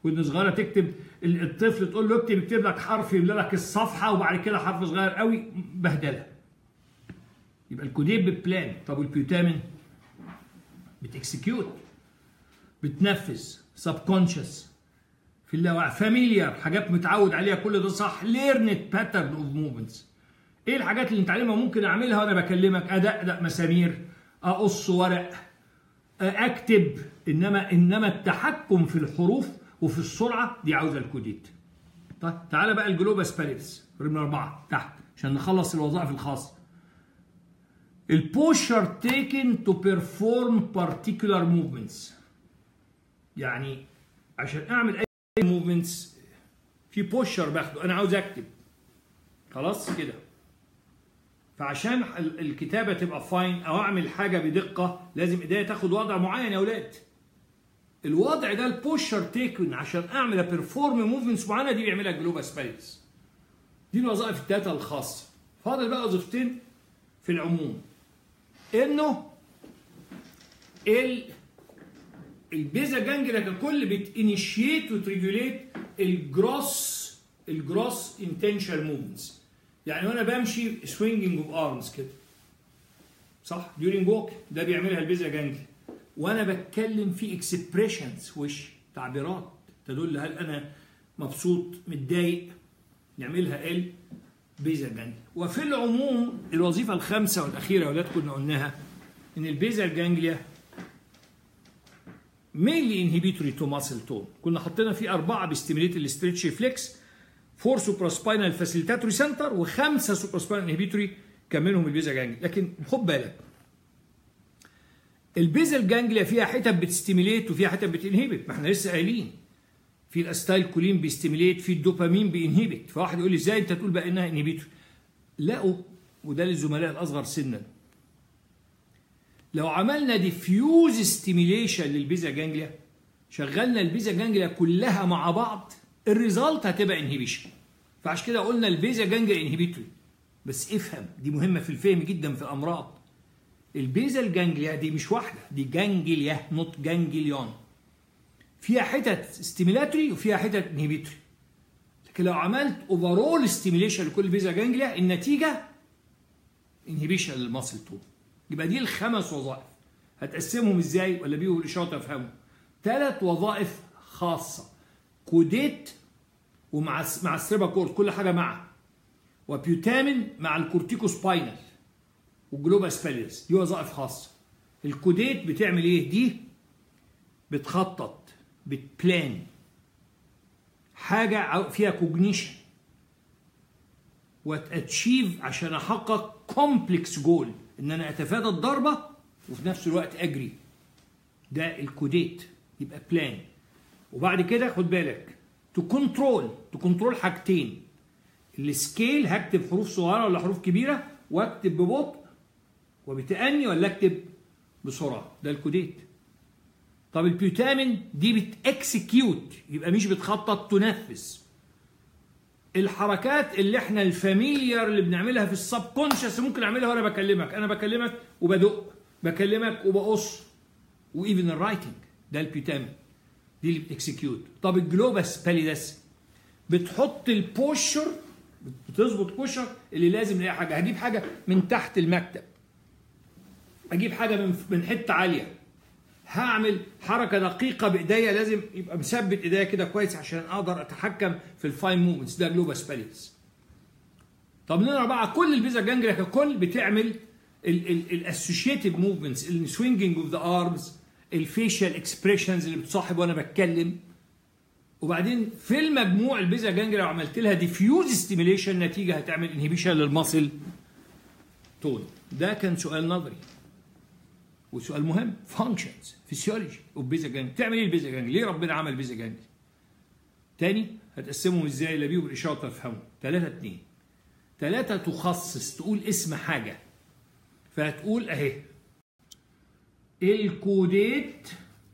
ودن صغيره تكتب الطفل تقول له اكتب يكتب لك حرف يملى لك الصفحه وبعد كده حرف صغير قوي بهدله يبقى الكوديت ببلان طب والبيوتامين بتكسكيوت بتنفذ سبكونشس في اللاوعي فاميليار حاجات متعود عليها كل ده صح ليرنت باترن اوف موفمنتس ايه الحاجات اللي نتعلمها ممكن اعملها وانا بكلمك ادق مسامير اقص ورق اكتب انما انما التحكم في الحروف وفي السرعه دي عاوزه الكوديت طيب تعالى بقى الجلوباس باليتس رقم اربعه تحت عشان نخلص الوظائف الخاصه البوشر تيكن تو بيرفورم بارتيكولار موفمنتس يعني عشان اعمل اي موفمنتس في بوشر باخده انا عاوز اكتب خلاص كده فعشان الكتابه تبقى فاين او اعمل حاجه بدقه لازم ايديا تاخد وضع معين يا اولاد الوضع ده البوشر تيكن عشان اعمل بيرفورم موفمنتس معينه دي بيعملها جلوبال سبيس دي الوظائف الثلاثه الخاصه فاضل بقى وظيفتين في العموم انه ال البيزا جانجليا ككل بتانيشيت وتريجوليت الجروس الجروس انتنشال موفمنتس يعني وانا بمشي سوينجنج اوف ارمز كده صح ديورينج ووك ده بيعملها البيزا جانجليا وانا بتكلم في اكسبريشنز وش تعبيرات تدل هل انا مبسوط متضايق نعملها ال بيزا جانجليا وفي العموم الوظيفه الخامسه والاخيره يا اولاد كنا قلناها ان البيزا جانجليا مينلي انهبيتوري تو ماسل تون كنا حطينا فيه اربعه بيستيميليت الاستريتش فليكس فور سوبراسباينال فاسيليتاتوري سنتر وخمسه سوبراسباينال انهبيتوري كان منهم البيزا جانجليا لكن خد بالك البيزل جانجليا فيها حتت بتستيميليت وفيها حتت بتنهبت ما احنا لسه قايلين في الاستايل كولين بيستيميليت في الدوبامين بينهبت فواحد يقول لي ازاي انت تقول بقى انها انهبيتور لقوا وده للزملاء الاصغر سنا لو عملنا ديفيوز ستيميليشن للبيزا جانجليا شغلنا البيزا جانجليا كلها مع بعض الريزلت هتبقى انهبيشن فعشان كده قلنا البيزا جانجليا انهبيتوري بس افهم دي مهمه في الفهم جدا في الامراض البيزا جانجليا دي مش واحده دي جانجليا نوت جانجليون فيها حتت ستيميلاتوري وفيها حتت انهبيتوري لكن لو عملت اوفرول ستيميليشن لكل بيزا جانجليا النتيجه انهبيشن للماسل تون يبقى دي الخمس وظائف هتقسمهم ازاي ولا بيهم الاشاره تفهموا ثلاث وظائف خاصه كوديت ومع مع السيربا كورد كل حاجه معه وبيوتامين مع الكورتيكوسباينال وجلوبال سباليس دي وظائف خاصه الكوديت بتعمل ايه دي بتخطط بتبلان حاجه فيها كوجنيشن وتاتشيف عشان احقق كومبلكس جول ان انا اتفادى الضربه وفي نفس الوقت اجري ده الكوديت يبقى بلان وبعد كده خد بالك تو كنترول تو كنترول حاجتين السكيل هكتب حروف صغيره ولا حروف كبيره واكتب ببطء وبتأني ولا اكتب بسرعه ده الكوديت طب البيوتامين دي بتاكسكيوت يبقى مش بتخطط تنفذ الحركات اللي احنا الفاميليار اللي بنعملها في السب كونشس ممكن اعملها وانا بكلمك انا بكلمك وبدق بكلمك وبقص وايفن الرايتنج ده البيوتامين دي اللي بتكسكيوت طب الجلوباس باليدس بتحط البوشر بتظبط بوشر اللي لازم نلاقي حاجه هجيب حاجه من تحت المكتب اجيب حاجه من من حته عاليه هعمل حركه دقيقه بايديا لازم يبقى مثبت ايديا كده كويس عشان اقدر اتحكم في الفاين موفمنتس ده جلوباس باليدس طب نقرا بقى كل البيزا جانجليا ككل بتعمل الاسوشيتيف موفمنتس السوينجنج اوف ذا ارمز الفيشال اكسبريشنز اللي بتصاحب وانا بتكلم وبعدين في المجموع البيزا جانجليا لو عملت لها ديفيوز ستيميليشن نتيجه هتعمل انهبيشن للمصل تون ده كان سؤال نظري وسؤال مهم فانكشنز فيسيولوجي اوف بيزا جانجليا تعمل ايه البيزا جانجليا ليه ربنا عمل بيزا جانجليا تاني هتقسمهم ازاي لا بيه بالاشاره تفهموا ثلاثة اتنين ثلاثة تخصص تقول اسم حاجة فهتقول اهي الكوديت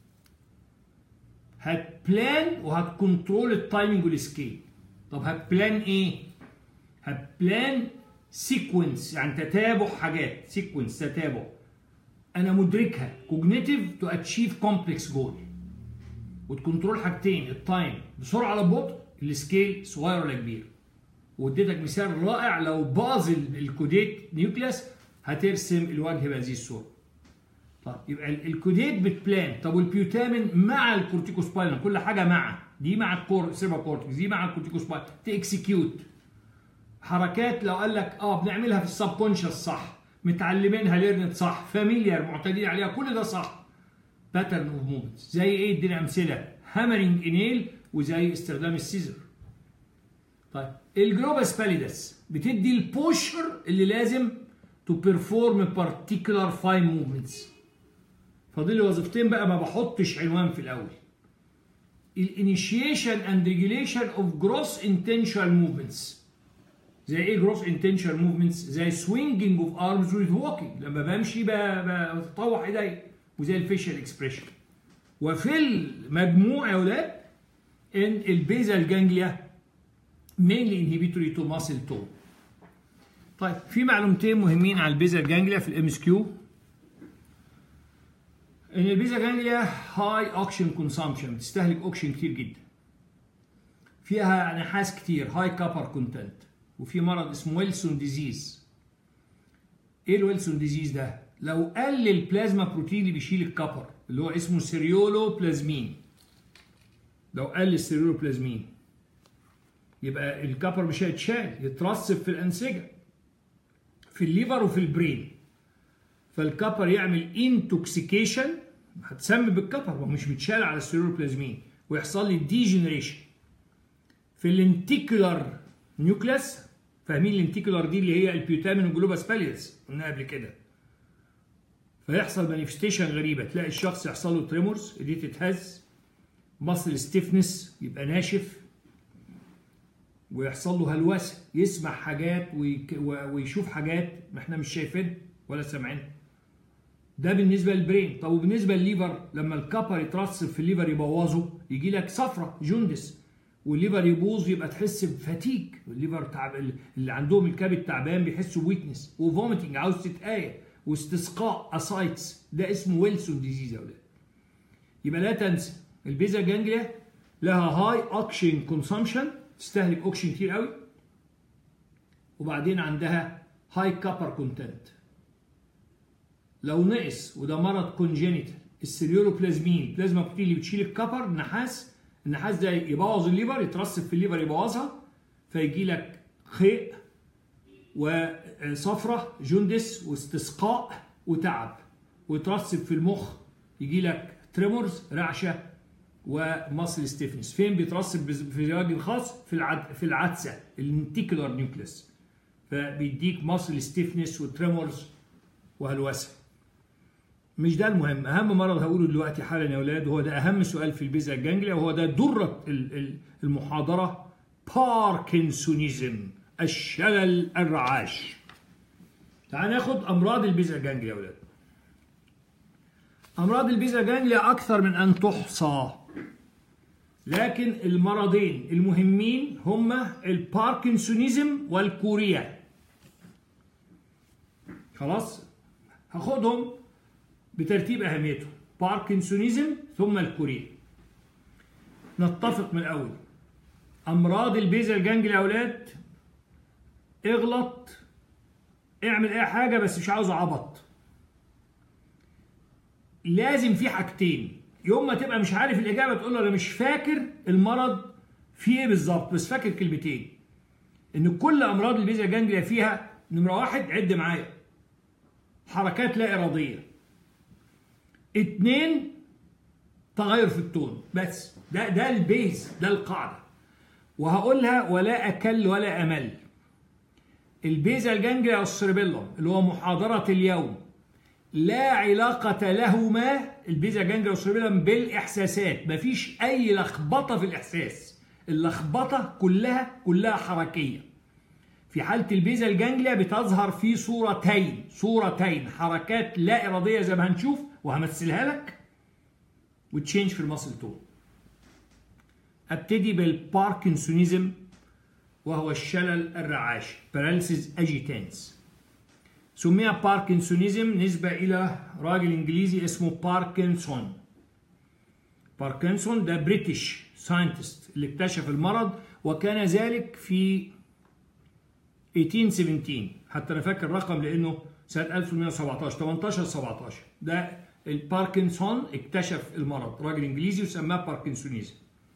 هتبلان وهتكنترول التايمنج والسكيل طب هتبلان ايه هتبلان سيكونس يعني تتابع حاجات سيكونس تتابع انا مدركها كوجنيتيف تو اتشيف كومبلكس جول وتكنترول حاجتين التايم بسرعه ولا ببطء السكيل صغير ولا كبير واديتك مثال رائع لو باظ الكوديت نيوكليس هترسم الوجه بهذه الصوره طيب يبقى الكوديت بتبلان طب والبيوتامين مع الكورتيكوسباينال كل حاجه مع دي مع الكور سيرفا كورتكس دي مع الكورتيكوسباينال تكسكيوت حركات لو قال لك اه بنعملها في السب كونشس صح متعلمينها ليرنت صح فاميليار معتادين عليها كل ده صح باترن اوف موفمنت زي ايه ادينا امثله هامرنج انيل وزي استخدام السيزر طيب الجلوباس باليدس بتدي البوشر اللي لازم تو بيرفورم بارتيكولار فاين موفمنتس فاضل لي وظيفتين بقى ما بحطش عنوان في الاول الانيشيشن اند ريجوليشن اوف جروس انتنشال موفمنتس زي ايه جروس انتنشال موفمنتس زي سوينجينج اوف ارمز وذ ووكينج لما بمشي بطوح ايدي وزي الفيشل اكسبريشن وفي المجموع يا اولاد ان البيزال جانجليا mainly inhibitory to muscle tone طيب في معلومتين مهمين على البيزال جانجليا في الام اس كيو ان البيزال جانجليا هاي اوكسجين كونسامشن بتستهلك اوكسجين كتير جدا فيها نحاس كتير هاي كابر كونتنت وفي مرض اسمه ويلسون ديزيز ايه الويلسون ديزيز ده لو قل البلازما بروتين اللي بيشيل الكابر اللي هو اسمه سيريولو بلازمين لو قل السيريولو بلازمين يبقى الكابر مش هيتشال يترسب في الانسجه في الليفر وفي البرين فالكابر يعمل انتوكسيكيشن هتسمى بالكابر هو مش بيتشال على السيرولوبلازمين ويحصل لي ديجنريشن في الانتيكولار نيوكليس فاهمين الانتيكولار دي اللي هي البيوتامين والجلوباس باليدس قلنا قبل كده فيحصل مانيفستيشن غريبه تلاقي الشخص يحصل له تريمورز ايديه تتهز مصل ستيفنس يبقى ناشف ويحصل له هلوسه يسمع حاجات ويشوف حاجات ما احنا مش شايفينها ولا سامعينها ده بالنسبه للبرين طب وبالنسبه للليفر لما الكابر يترسب في الليفر يبوظه يجي لك صفرة جوندس والليفر يبوظ يبقى تحس بفتيج الليفر تعب اللي عندهم الكبد تعبان بيحسوا بويكنس وفوميتنج عاوز تتقايا واستسقاء اسايتس ده اسمه ويلسون ديزيز يا اولاد يبقى لا تنسى البيزا جانجليا لها هاي اوكسجين كونسامشن تستهلك اوكسجين كتير قوي وبعدين عندها هاي كابر كونتنت لو نقص وده مرض كونجينيتال السيريولوبلازمين بلازما بروتين اللي بتشيل الكبر نحاس النحاس ده يبوظ الليفر يترسب في الليفر يبوظها فيجي لك خيء وصفرة جندس واستسقاء وتعب ويترسب في المخ يجي لك تريمورز رعشه ومصل ستيفنس فين بيترسب في وجه خاص في العد... في العدسه الانتيكولار نيوكليس فبيديك مصل ستيفنس وتريمورز وهلوسه مش ده المهم اهم مرض هقوله دلوقتي حالا يا اولاد وهو ده اهم سؤال في البيزا جانجليا وهو ده دره المحاضره باركنسونيزم الشلل الرعاش تعال ناخد امراض البيزا جانجليا يا اولاد امراض البيزا جانجليا اكثر من ان تحصى لكن المرضين المهمين هما الباركنسونيزم والكوريا خلاص هاخدهم بترتيب اهميتهم باركنسونيزم ثم الكوريا نتفق من الاول امراض البيزل جانجل يا اولاد اغلط اعمل اي حاجه بس مش عاوز عبط لازم في حاجتين يوم ما تبقى مش عارف الاجابه تقول له انا مش فاكر المرض فيه ايه بالظبط بس فاكر كلمتين ان كل امراض البيزا جانجليا فيها نمره واحد عد معايا حركات لا اراديه اتنين تغير في التون بس ده ده البيز ده القاعده وهقولها ولا اكل ولا امل البيزا الجانجليا والسيربيلوم اللي هو محاضره اليوم لا علاقة لهما البيزا جانجليا والسيربيلم بالإحساسات مفيش أي لخبطة في الإحساس اللخبطة كلها كلها حركية في حالة البيزا الجانجليا بتظهر في صورتين صورتين حركات لا إرادية زي ما هنشوف وهمثلها لك وتشينج في المصل تون ابتدي بالباركنسونيزم وهو الشلل الرعاشي باراليسيس اجيتانس سمي باركنسونيزم نسبة إلى راجل إنجليزي اسمه باركنسون باركنسون ده بريتش ساينتست اللي اكتشف المرض وكان ذلك في 1817 حتى انا فاكر الرقم لانه سنه 1817 18 17 ده الباركنسون اكتشف المرض راجل انجليزي وسماه باركنسونيزم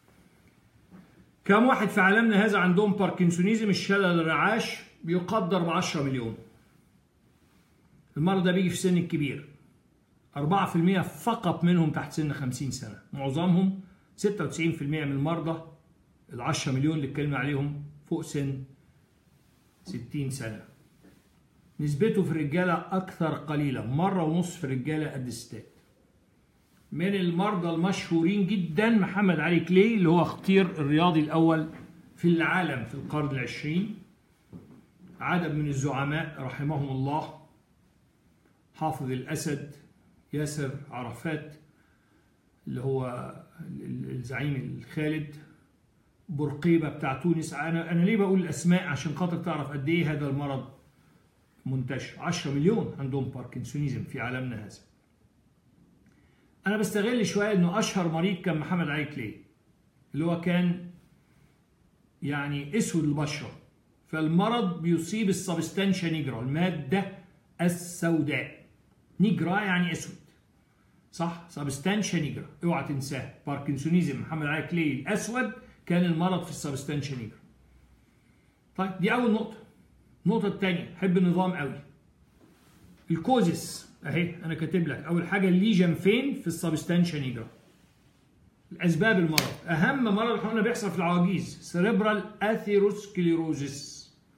كم واحد في عالمنا هذا عندهم باركنسونيزم الشلل الرعاش بيقدر ب 10 مليون المرض ده بيجي في سن الكبير 4% فقط منهم تحت سن 50 سنة معظمهم 96% من المرضى ال 10 مليون اللي اتكلمنا عليهم فوق سن 60 سنة نسبته في الرجالة أكثر قليلا مرة ونص في الرجالة قد الستات من المرضى المشهورين جدا محمد علي كلي اللي هو اختير الرياضي الأول في العالم في القرن العشرين عدد من الزعماء رحمهم الله حافظ الأسد ياسر عرفات اللي هو الزعيم الخالد برقيبة بتاع تونس أنا أنا ليه بقول الأسماء عشان خاطر تعرف قد إيه هذا المرض منتشر 10 مليون عندهم باركنسونيزم في عالمنا هذا أنا بستغل شوية إنه أشهر مريض كان محمد علي كلي اللي هو كان يعني أسود البشرة فالمرض بيصيب السبستانشا نيجرا المادة السوداء نيجرا يعني أسود صح سبستانشا نيجرا اوعى تنساه باركنسونيزم محمد علي كلي الأسود كان المرض في السبستانشا نيجرا طيب دي أول نقطة النقطة الثانية حب النظام قوي الكوزس اهي انا كاتب لك اول حاجة الليجن فين في السبستانشا نيجرا الاسباب المرض اهم مرض احنا بيحصل في العواجيز سيريبرال اثيروسكليروزس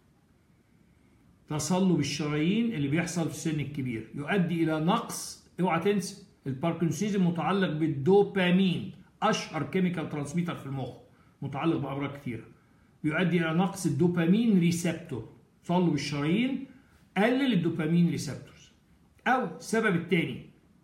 تصلب الشرايين اللي بيحصل في السن الكبير يؤدي الى نقص اوعى تنسى الباركنسونيزم متعلق بالدوبامين اشهر كيميكال ترانسميتر في المخ متعلق بامراض كثيره يؤدي الى نقص الدوبامين ريسبتور تصلب الشرايين قلل الدوبامين ريسبتورز او السبب الثاني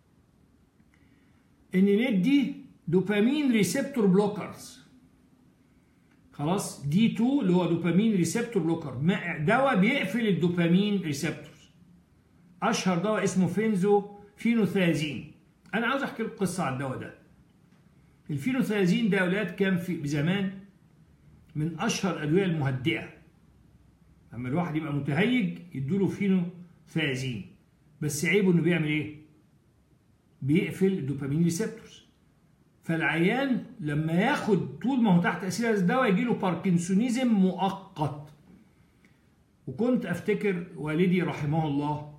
ان ندي دوبامين ريسبتور بلوكرز خلاص دي 2 اللي هو دوبامين ريسبتور بلوكر دواء بيقفل الدوبامين ريسبتورز اشهر دواء اسمه فينزو فينوثازين انا عاوز احكي لكم قصه عن الدواء ده الفينوثازين ده يا اولاد كان في زمان من اشهر الادويه المهدئه لما الواحد يبقى متهيج يدوله فينوثازين بس عيبه انه بيعمل ايه بيقفل الدوبامين ريسبتورز فالعيان لما ياخد طول ما هو تحت تاثير هذا الدواء يجي له باركنسونيزم مؤقت وكنت افتكر والدي رحمه الله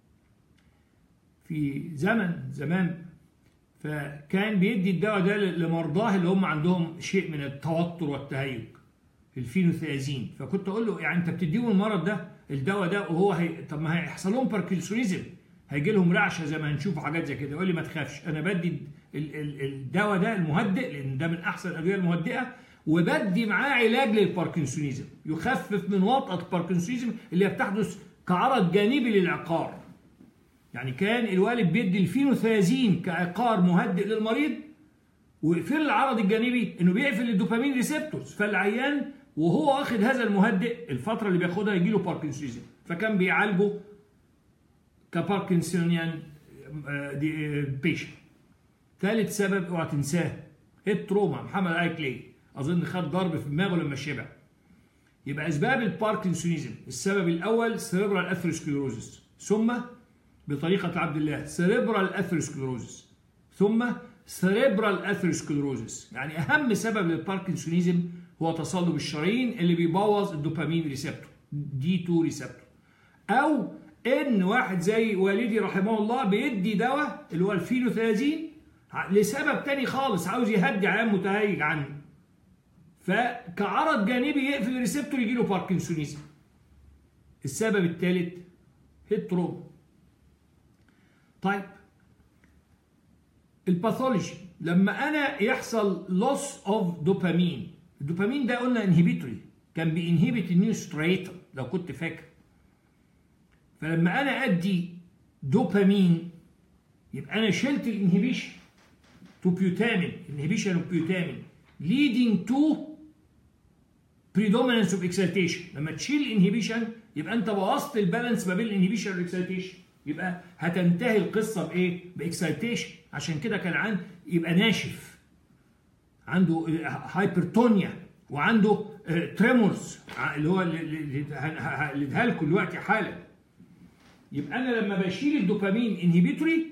في زمن زمان فكان بيدي الدواء ده لمرضاه اللي هم عندهم شيء من التوتر والتهيج الفينوثيازين فكنت اقول له يعني انت بتديهم المرض ده الدواء ده وهو هي طب ما هيحصل لهم باركنسونيزم هيجي لهم رعشه زي ما هنشوف حاجات زي كده يقول لي ما تخافش انا بدي الدواء ده المهدئ لان ده من احسن الادويه المهدئه وبدي معاه علاج للباركنسونيزم يخفف من وطأة الباركنسونيزم اللي بتحدث كعرض جانبي للعقار يعني كان الوالد بيدي الفينوثيازين كعقار مهدئ للمريض ويقفل العرض الجانبي انه بيقفل الدوبامين ريسبتورز فالعيان وهو واخد هذا المهدئ الفتره اللي بياخدها يجي له باركنسونيزم فكان بيعالجه كباركنسونيان بيشن ثالث سبب اوعى تنساه التروما محمد علي كلي اظن خد ضرب في دماغه لما شبع يبقى اسباب الباركنسونيزم السبب الاول سيريبرال اثيروسكليروزس ثم بطريقه عبد الله سيريبرال اثيروسكليروزس ثم سيريبرال اثيروسكليروزس يعني اهم سبب للباركنسونيزم هو تصلب الشرايين اللي بيبوظ الدوبامين ريسبتور دي 2 ريسبتور او ان واحد زي والدي رحمه الله بيدي دواء اللي هو الفينوثيازين لسبب تاني خالص عاوز يهدي عيان متهيج عنه فكعرض جانبي يقفل الريسبتور يجي له باركنسونيزم السبب الثالث التروما طيب الباثولوجي لما انا يحصل لوس اوف دوبامين الدوبامين ده قلنا انهبيتوري كان بينهبت النيو ستريتر لو كنت فاكر فلما انا ادي دوبامين يبقى انا شلت الانهبيشن تو بيوتامين انهبيشن اوف بيوتامين leading to predominance of excitation لما تشيل الانهبيشن يبقى انت بوظت البالانس ما بين الانهبيشن والاكسايتيشن يبقى هتنتهي القصه بايه؟ باكسايتيشن عشان كده كان عن يبقى ناشف عنده هايبرتونيا وعنده تريمورز اللي هو اللي اديها لكم دلوقتي حالا يبقى انا لما بشيل الدوبامين انهبيتوري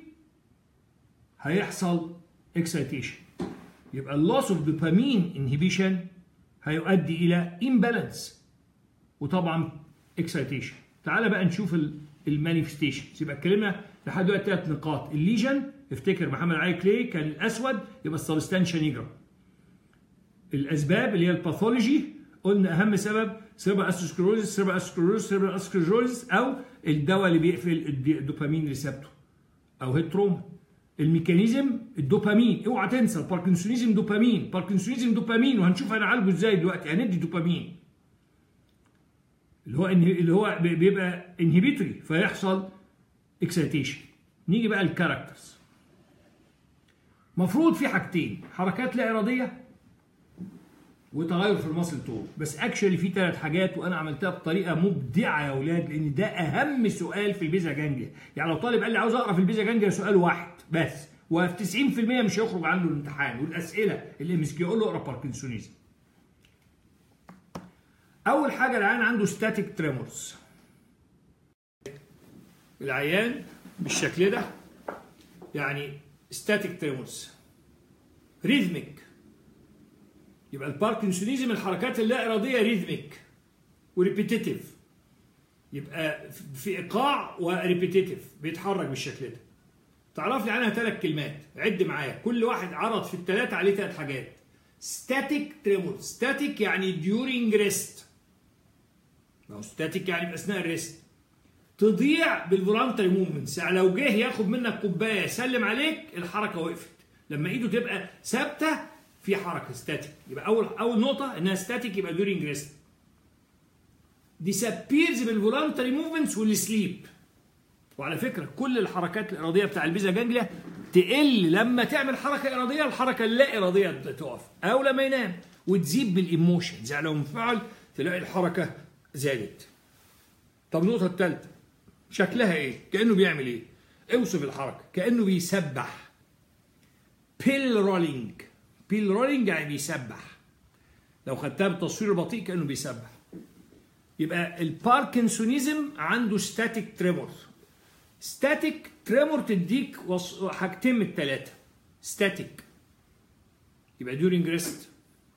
هيحصل اكسايتيشن يبقى اللوس اوف دوبامين انهبيشن هيؤدي الى امبالانس وطبعا اكسايتيشن تعال بقى نشوف المانيفستيشنز يبقى اتكلمنا لحد دلوقتي ثلاث نقاط الليجن افتكر محمد علي كلي كان الاسود يبقى السبستانشا نيجرا الاسباب اللي هي الباثولوجي قلنا اهم سبب سيربر اسكلروزس سيربر اسكلروزس سيربر اسكلروزس او الدواء اللي بيقفل الدوبامين ريسبتور او هي تروما الميكانيزم الدوبامين اوعى تنسى الباركنسونيزم دوبامين باركنسونيزم دوبامين وهنشوف هنعالجه ازاي دلوقتي هندي دوبامين اللي هو اللي هو بيبقى انهبيتوري فيحصل اكسيتيشن نيجي بقى الكاركترز مفروض في حاجتين حركات لا اراديه وتغير في المصل تون بس اكشلي في ثلاث حاجات وانا عملتها بطريقه مبدعه يا اولاد لان ده اهم سؤال في البيزا جانجليا يعني لو طالب قال لي عاوز اقرا في البيزا جانجليا سؤال واحد بس وفي 90% مش هيخرج عنه الامتحان والاسئله الام اس كيو اقول له اقرا باركنسونيزم اول حاجه العيان عنده ستاتيك تريمورز العيان بالشكل ده يعني ستاتيك تريمورز ريزميك يبقى الباركنسونيزم الحركات اللا اراديه ريزميك وريبيتيتيف يبقى في ايقاع وريبيتيتيف بيتحرك بالشكل ده تعرف لي عنها ثلاث كلمات عد معايا كل واحد عرض في الثلاثه عليه ثلاث حاجات ستاتيك تريمور ستاتيك يعني ديورينج ريست ما هو ستاتيك يعني اثناء الريست تضيع بالفولانتري موفمنتس يعني لو جه ياخد منك كوبايه يسلم عليك الحركه وقفت لما ايده تبقى ثابته في حركه ستاتيك يبقى اول اول نقطه انها ستاتيك يبقى ديورينج ريست disappears بالفولانتري موفمنتس والسليب وعلى فكره كل الحركات الاراديه بتاع البيزا جانجليا تقل لما تعمل حركه اراديه الحركه اللا اراديه تقف او لما ينام وتزيد بالايموشنز يعني لو انفعل تلاقي الحركه زادت طب النقطه الثالثه شكلها ايه كانه بيعمل ايه اوصف الحركه كانه بيسبح بيل رولينج بيل رولينج يعني بيسبح لو خدتها بالتصوير البطيء كانه بيسبح يبقى الباركنسونيزم عنده ستاتيك تريمور ستاتيك تريمور تديك حاجتين من الثلاثه ستاتيك يبقى ديورنج ريست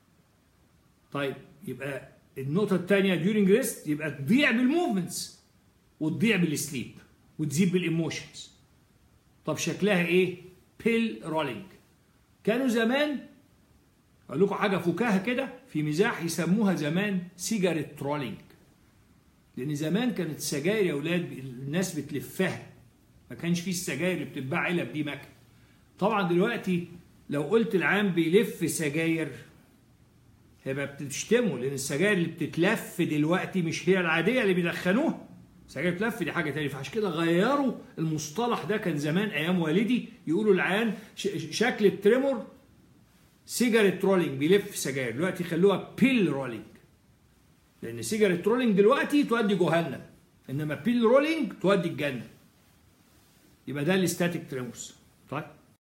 طيب يبقى النقطه الثانيه ديورنج ريست يبقى تضيع بالموفمنتس وتضيع بالسليب وتزيد بالايموشنز طب شكلها ايه بيل رولينج كانوا زمان اقول لكم حاجه فكاهه كده في مزاح يسموها زمان سيجاريت رولينج لان زمان كانت السجاير يا اولاد الناس بتلفها ما كانش فيه السجاير اللي بتتباع علب دي مكن طبعا دلوقتي لو قلت العام بيلف سجاير هيبقى بتشتمه لان السجاير اللي بتتلف دلوقتي مش هي العاديه اللي بيدخنوها سجاير تلف دي حاجه تانية فعشان كده غيروا المصطلح ده كان زمان ايام والدي يقولوا العيان شكل التريمور سيجاريت رولينج بيلف سجاير دلوقتي خلوها بيل رولينج لان سيجاريت رولينج دلوقتي تودي جهنم انما بيل رولينج تودي الجنه يبقى ده الاستاتيك تريمورز طيب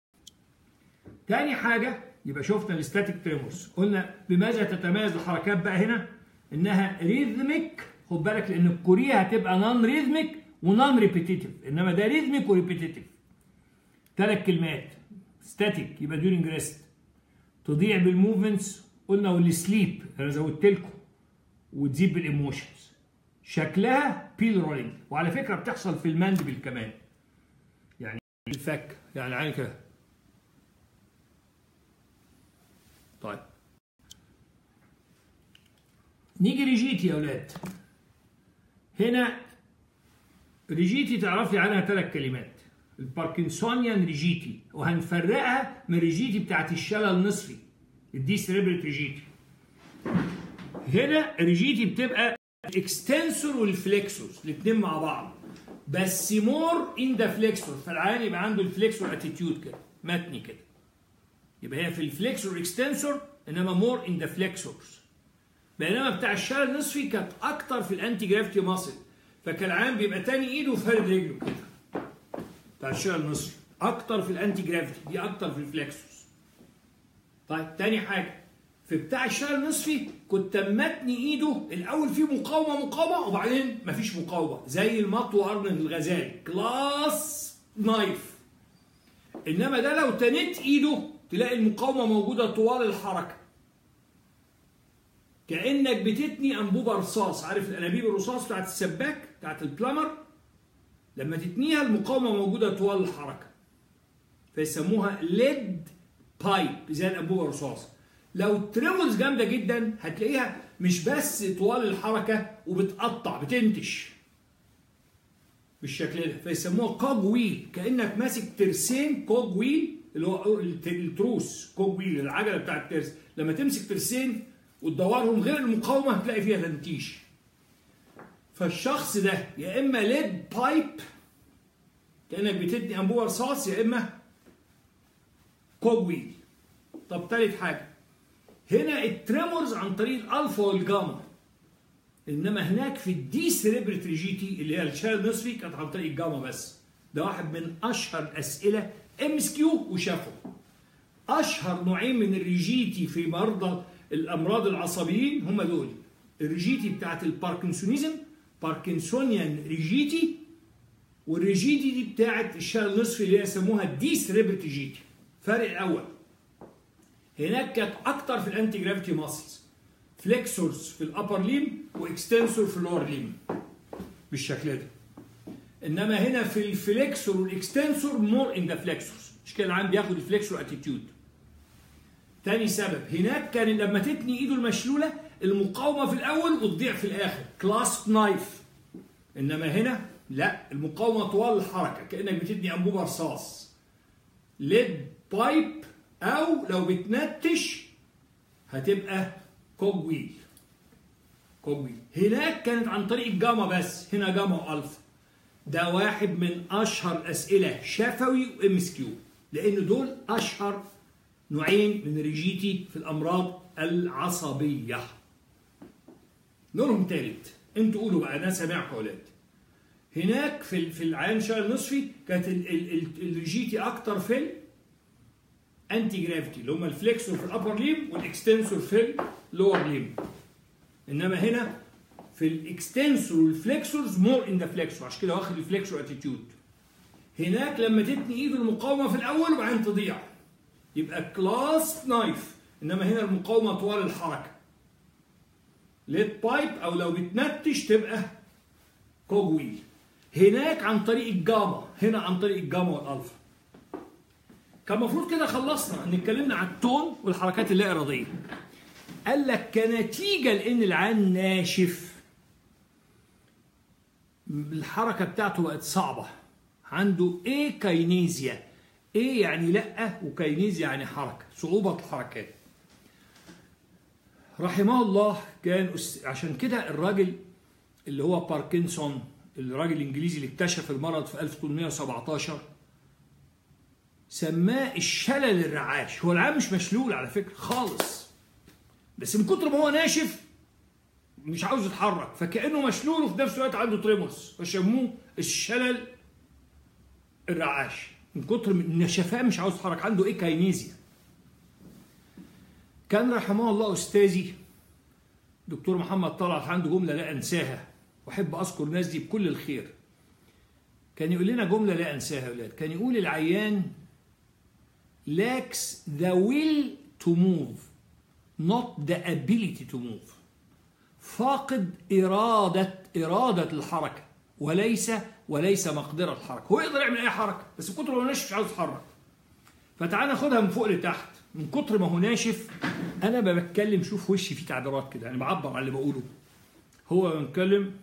تاني حاجه يبقى شفنا الاستاتيك تريمورز قلنا بماذا تتميز الحركات بقى هنا انها ريزميك خد بالك لان الكوريا هتبقى نون ريزميك ونون ريبيتيتيف انما ده ريزميك وريبيتيتيف ثلاث كلمات ستاتيك يبقى ديورنج ريست تضيع بالموفمنتس قلنا والسليب انا زودت لكم وتزيد بالايموشنز شكلها بيل رولينج وعلى فكره بتحصل في الماندبل كمان يعني الفك يعني عين كده طيب نيجي ريجيتي يا اولاد هنا ريجيتي تعرف لي عنها ثلاث كلمات الباركنسونيان ريجيتي وهنفرقها من ريجيتي بتاعت الشلل النصفي الدي سريبريت ريجيتي هنا ريجيتي بتبقى اكستنسور والفليكسورز الاثنين مع بعض بس مور ان ذا فليكسور فالعيان يبقى عنده الفليكسور اتيتيود كده متني كده يبقى هي في الفليكسور اكستنسور انما مور ان ذا فليكسورز بينما بتاع الشلل النصفي كانت اكتر في الانتي جرافيتي ماسل فكان العيان بيبقى تاني ايده وفارد رجله كده بتاع الشلل النصفي اكتر في الانتي جرافيتي دي اكتر في الفليكسوس طيب تاني حاجه في بتاع الشلل النصفي كنت متني ايده الاول في مقاومه مقاومه وبعدين مفيش مقاومه زي المطو ارنن الغزالي كلاس نايف انما ده لو تنيت ايده تلاقي المقاومه موجوده طوال الحركه كانك بتتني انبوبه رصاص عارف الانابيب الرصاص بتاعت السباك بتاعت البلامر لما تتنيها المقاومه موجوده طوال الحركه فيسموها ليد بايب زي الانبوبه الرصاص لو تريمولز جامده جدا هتلاقيها مش بس طوال الحركه وبتقطع بتنتش بالشكل ده فيسموها كوج ويل كانك ماسك ترسين كوج ويل اللي هو التروس كوج ويل العجله بتاع الترس لما تمسك ترسين وتدورهم غير المقاومه هتلاقي فيها تنتيش فالشخص ده يا اما ليد بايب كانك بتدي انبوبه رصاص يا اما كوج ويل طب تالت حاجه هنا التريمورز عن طريق الالفا والجاما انما هناك في الدي سيريبريت ريجيتي اللي هي الشال نصفي كانت عن طريق الجاما بس ده واحد من اشهر الاسئله ام اس كيو وشافه اشهر نوعين من الريجيتي في مرضى الامراض العصبيين هم دول الريجيتي بتاعت الباركنسونيزم باركنسونيان ريجيتي والريجيتي دي بتاعت الشال النصفي اللي هي يسموها دي سيريبريت ريجيتي فرق الاول هناك كانت اكتر في الانتي جرافيتي ماسلز فليكسورز في الابر ليم واكستنسور في اللور ليم بالشكل ده انما هنا في الفليكسور والاكستنسور مور ان ذا فليكسورز مش كده العام بياخد الفليكسور اتيتيود تاني سبب هناك كان لما تتني ايده المشلوله المقاومه في الاول وتضيع في الاخر كلاسب نايف انما هنا لا المقاومه طوال الحركه كانك بتدي انبوبه رصاص ليد بايب او لو بتنتش هتبقى كوج ويل كوج ويل هناك كانت عن طريق الجاما بس هنا جاما والفا ده واحد من اشهر الاسئله شفوي وام اس كيو لان دول اشهر نوعين من الريجيتي في الامراض العصبيه نورهم ثالث انتوا قولوا بقى انا سامعكم يا اولاد هناك في في العيان شهر النصفي كانت الريجيتي اكتر في انتي جرافيتي اللي هم الفليكسور في الابر ليم والاكستنسور في اللور ليم انما هنا في الاكستنسور والفليكسورز مور ان ذا فليكسور عشان كده واخد الفليكسور اتيتيود هناك لما تتني ايده المقاومه في الاول وبعدين تضيع يبقى كلاس نايف انما هنا المقاومه طوال الحركه ليت بايب او لو بتنتش تبقى كوج ويل هناك عن طريق الجاما هنا عن طريق الجاما والالفا كان المفروض كده خلصنا ان اتكلمنا عن التون والحركات اللا اراديه قال لك كنتيجه لان العين ناشف الحركه بتاعته بقت صعبه عنده ايه كاينيزيا ايه يعني لا وكاينيزيا يعني حركه صعوبه الحركات رحمه الله كان أس... عشان كده الراجل اللي هو باركنسون الراجل الانجليزي اللي اكتشف المرض في 1817 سماه الشلل الرعاش هو العام مش مشلول على فكره خالص بس من كتر ما هو ناشف مش عاوز يتحرك فكانه مشلول وفي نفس الوقت عنده تريمورس فسموه الشلل الرعاش من كتر من النشفاء مش عاوز يتحرك عنده ايه كاينيزيا كان رحمه الله استاذي دكتور محمد طلعت عنده جمله لا انساها واحب اذكر الناس دي بكل الخير كان يقول لنا جمله لا انساها يا اولاد كان يقول العيان lacks the will to move not the ability to move فاقد إرادة إرادة الحركة وليس وليس مقدرة الحركة هو يقدر يعمل أي حركة بس من كتر ما هو ناشف مش عاوز يتحرك فتعال ناخدها من فوق لتحت من كتر ما هو ناشف أنا بتكلم شوف وشي فيه تعبيرات كده يعني بعبر عن اللي بقوله هو بنتكلم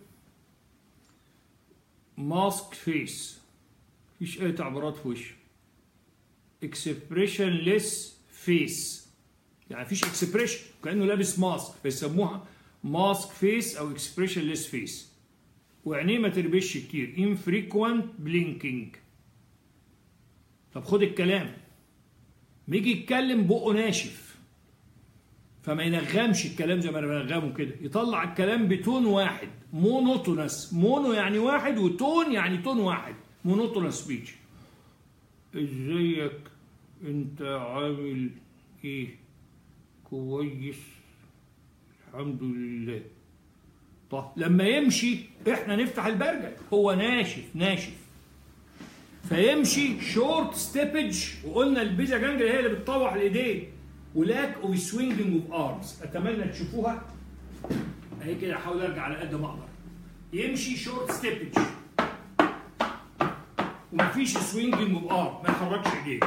ماسك فيس مفيش أي تعبيرات في وشه expressionless face يعني مفيش اكسبريشن كانه لابس ماسك فيسموها ماسك فيس او expressionless فيس وعينيه ما تربش كتير infrequent blinking طب خد الكلام بيجي يتكلم بقه ناشف فما ينغمش الكلام زي ما انا بنغمه كده يطلع الكلام بتون واحد مونوتونس مونو يعني واحد وتون يعني تون واحد مونوتونس سبيتش ازيك انت عامل ايه كويس الحمد لله طب لما يمشي احنا نفتح البرجل هو ناشف ناشف فيمشي شورت ستيبج وقلنا البيزا جانجل هي اللي بتطوح الايدين ولاك اوف سوينجنج اوف ارمز اتمنى تشوفوها اهي كده احاول ارجع على قد ما اقدر يمشي شورت ستيبج ومفيش سوينجنج اوف ارم ما يحركش ايديه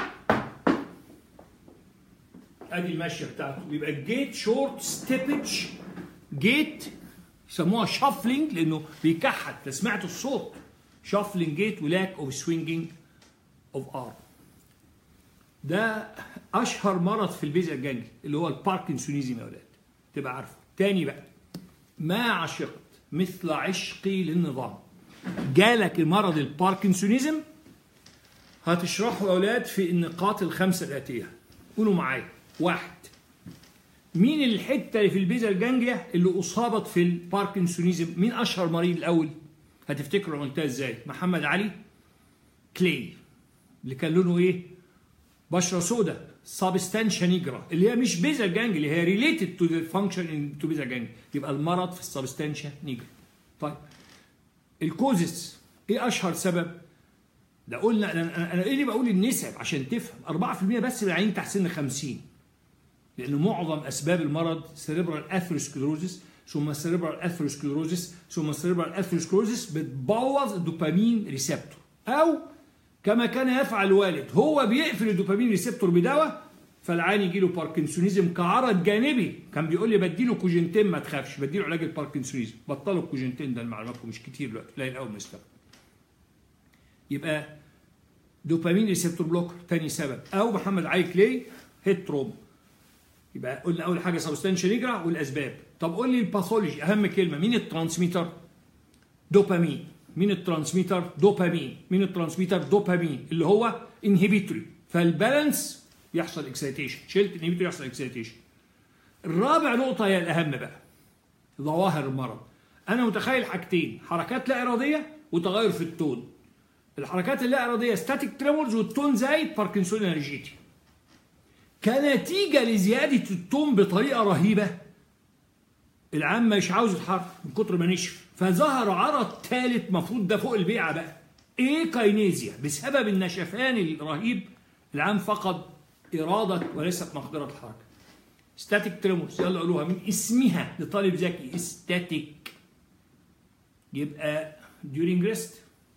ادي المشيه بتاعته يبقى الجيت شورت ستيبج جيت يسموها شافلينج لانه بيكحت فسمعت الصوت شافلينج جيت ولاك اوف سوينجنج اوف ارم ده اشهر مرض في البيزا الجنجي اللي هو الباركنسونيزم يا ولاد تبقى عارفه تاني بقى ما عشقت مثل عشقي للنظام جالك مرض الباركنسونيزم هتشرحه يا اولاد في النقاط الخمسه الاتيه قولوا معايا واحد مين الحته اللي في البيزا الجانجليا اللي اصابت في الباركنسونيزم مين اشهر مريض الاول هتفتكروا أنا قلتها ازاي محمد علي كلي اللي كان لونه ايه بشره سوداء سابستانشا نيجرا اللي هي مش بيزا جانجلي هي ريليتد تو ذا فانكشن تو بيزا جانجلي يبقى المرض في السابستانشا نيجرا طيب الكوزس ايه اشهر سبب ده قلنا انا انا أنا ايه اللي بقول النسب عشان تفهم 4% بس من العيانين تحت سن 50 لان معظم اسباب المرض سيريبرال اثيروسكليروزس ثم سيريبرال اثيروسكليروزس ثم سيريبرال اثيروسكليروزس بتبوظ الدوبامين ريسبتور او كما كان يفعل الوالد هو بيقفل الدوبامين ريسبتور بدواء فالعيان يجي له باركنسونيزم كعرض جانبي كان بيقول لي بديله كوجنتين ما تخافش بديله علاج الباركنسونيزم بطلوا الكوجنتين ده المعلوماتكم مش كتير دلوقتي قليل قوي بنستخدم يبقى دوبامين ريسبتور بلوكر تاني سبب او محمد علي كلي هيد تروم يبقى قلنا اول حاجه سبستانشال نيجرا والاسباب طب قول لي الباثولوجي اهم كلمه مين الترانسميتر دوبامين مين الترانسميتر دوبامين مين الترانسميتر دوبامين اللي هو انهبيتوري فالبالانس يحصل اكسيتيشن شلت انهبيتوري يحصل اكسيتيشن الرابع نقطه هي الاهم بقى ظواهر المرض انا متخيل حاجتين حركات لا اراديه وتغير في التون الحركات اللا اراديه ستاتيك تريمورز والتون زايد باركنسون انرجيتي كنتيجه لزياده التون بطريقه رهيبه العام مش عاوز يتحرك من كتر ما نشف فظهر عرض ثالث مفروض ده فوق البيعه بقى ايه كاينيزيا بسبب النشفان الرهيب العام فقد اراده وليست مقدره الحركه ستاتيك تريمورز يلا قولوها من اسمها لطالب ذكي ستاتيك يبقى during rest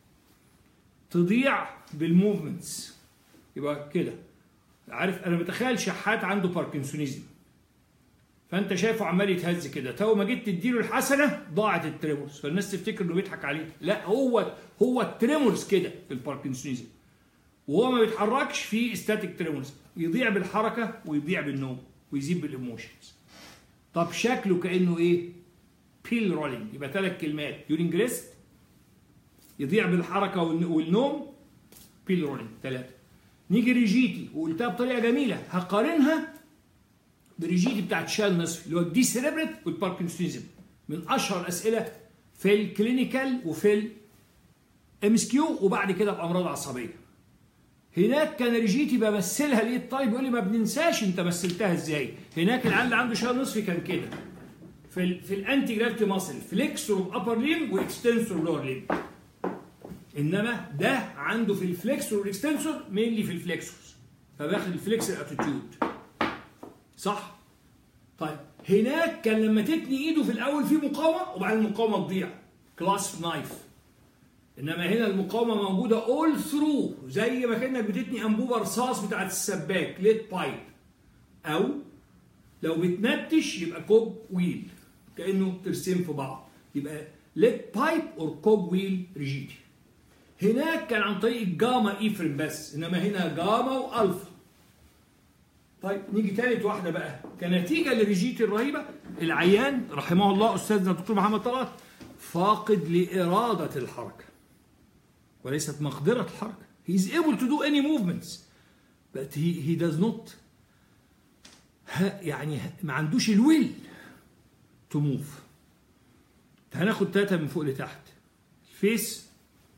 تضيع بالموفمنتس يبقى كده عارف انا بتخيل شحات عنده باركنسونيزم فانت شايفه عمال يتهز كده تو ما جيت تديله الحسنه ضاعت التريمورز فالناس تفتكر انه بيضحك عليه لا هو هو التريمورز كده في الباركنسونيزم وهو ما بيتحركش في ستاتيك تريمورز يضيع بالحركه ويضيع بالنوم ويزيد بالايموشنز طب شكله كانه ايه بيل رولينج يبقى ثلاث كلمات يورينج ريست يضيع بالحركه والنوم بيل رولينج ثلاثه نيجي ريجيتي وقلتها بطريقه جميله هقارنها بريجيتي بتاعت شال نصفي اللي هو الدي سيريبريت والباركنسونيزم من اشهر الاسئله في الكلينيكال وفي الام اس كيو وبعد كده بامراض عصبيه هناك كان ريجيتي بمثلها ليه الطالب يقول لي ما بننساش انت مثلتها ازاي هناك العيال اللي عنده شال نصفي كان كده في ال في الانتي جرافيتي ماسل فليكسور ابر ليم واكستنسور لور ليم انما ده عنده في الفليكسور والاكستنسور مينلي في الفليكسور فباخد الفليكسور اتيتيود صح طيب هناك كان لما تتني ايده في الاول في مقاومه وبعدين المقاومه تضيع كلاس نايف انما هنا المقاومه موجوده اول ثرو زي ما كانك بتتني انبوبه رصاص بتاعت السباك ليد بايب او لو بتنتش يبقى كوب ويل كانه ترسم في بعض يبقى ليد بايب اور كوب ويل ريجيتي هناك كان عن طريق الجاما ايفرين بس انما هنا جاما والفا طيب نيجي ثالث واحده بقى كنتيجه للريجيتي الرهيبه العيان رحمه الله استاذنا الدكتور محمد طلعت فاقد لاراده الحركه وليست مقدره الحركه he is able to do any movements but he, he does not ها يعني ما عندوش الويل to move هناخد ثلاثه من فوق لتحت الفيس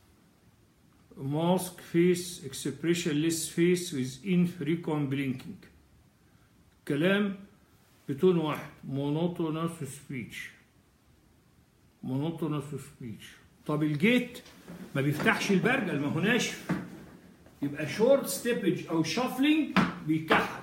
ماسك فيس اكسبريشن ليس فيس with infrequent blinking كلام بتون واحد مونوتونس سبيتش مونوتونس سبيتش طب الجيت ما بيفتحش البرجل ما هو ناشف يبقى شورت ستيبج او شافلينج بيكحل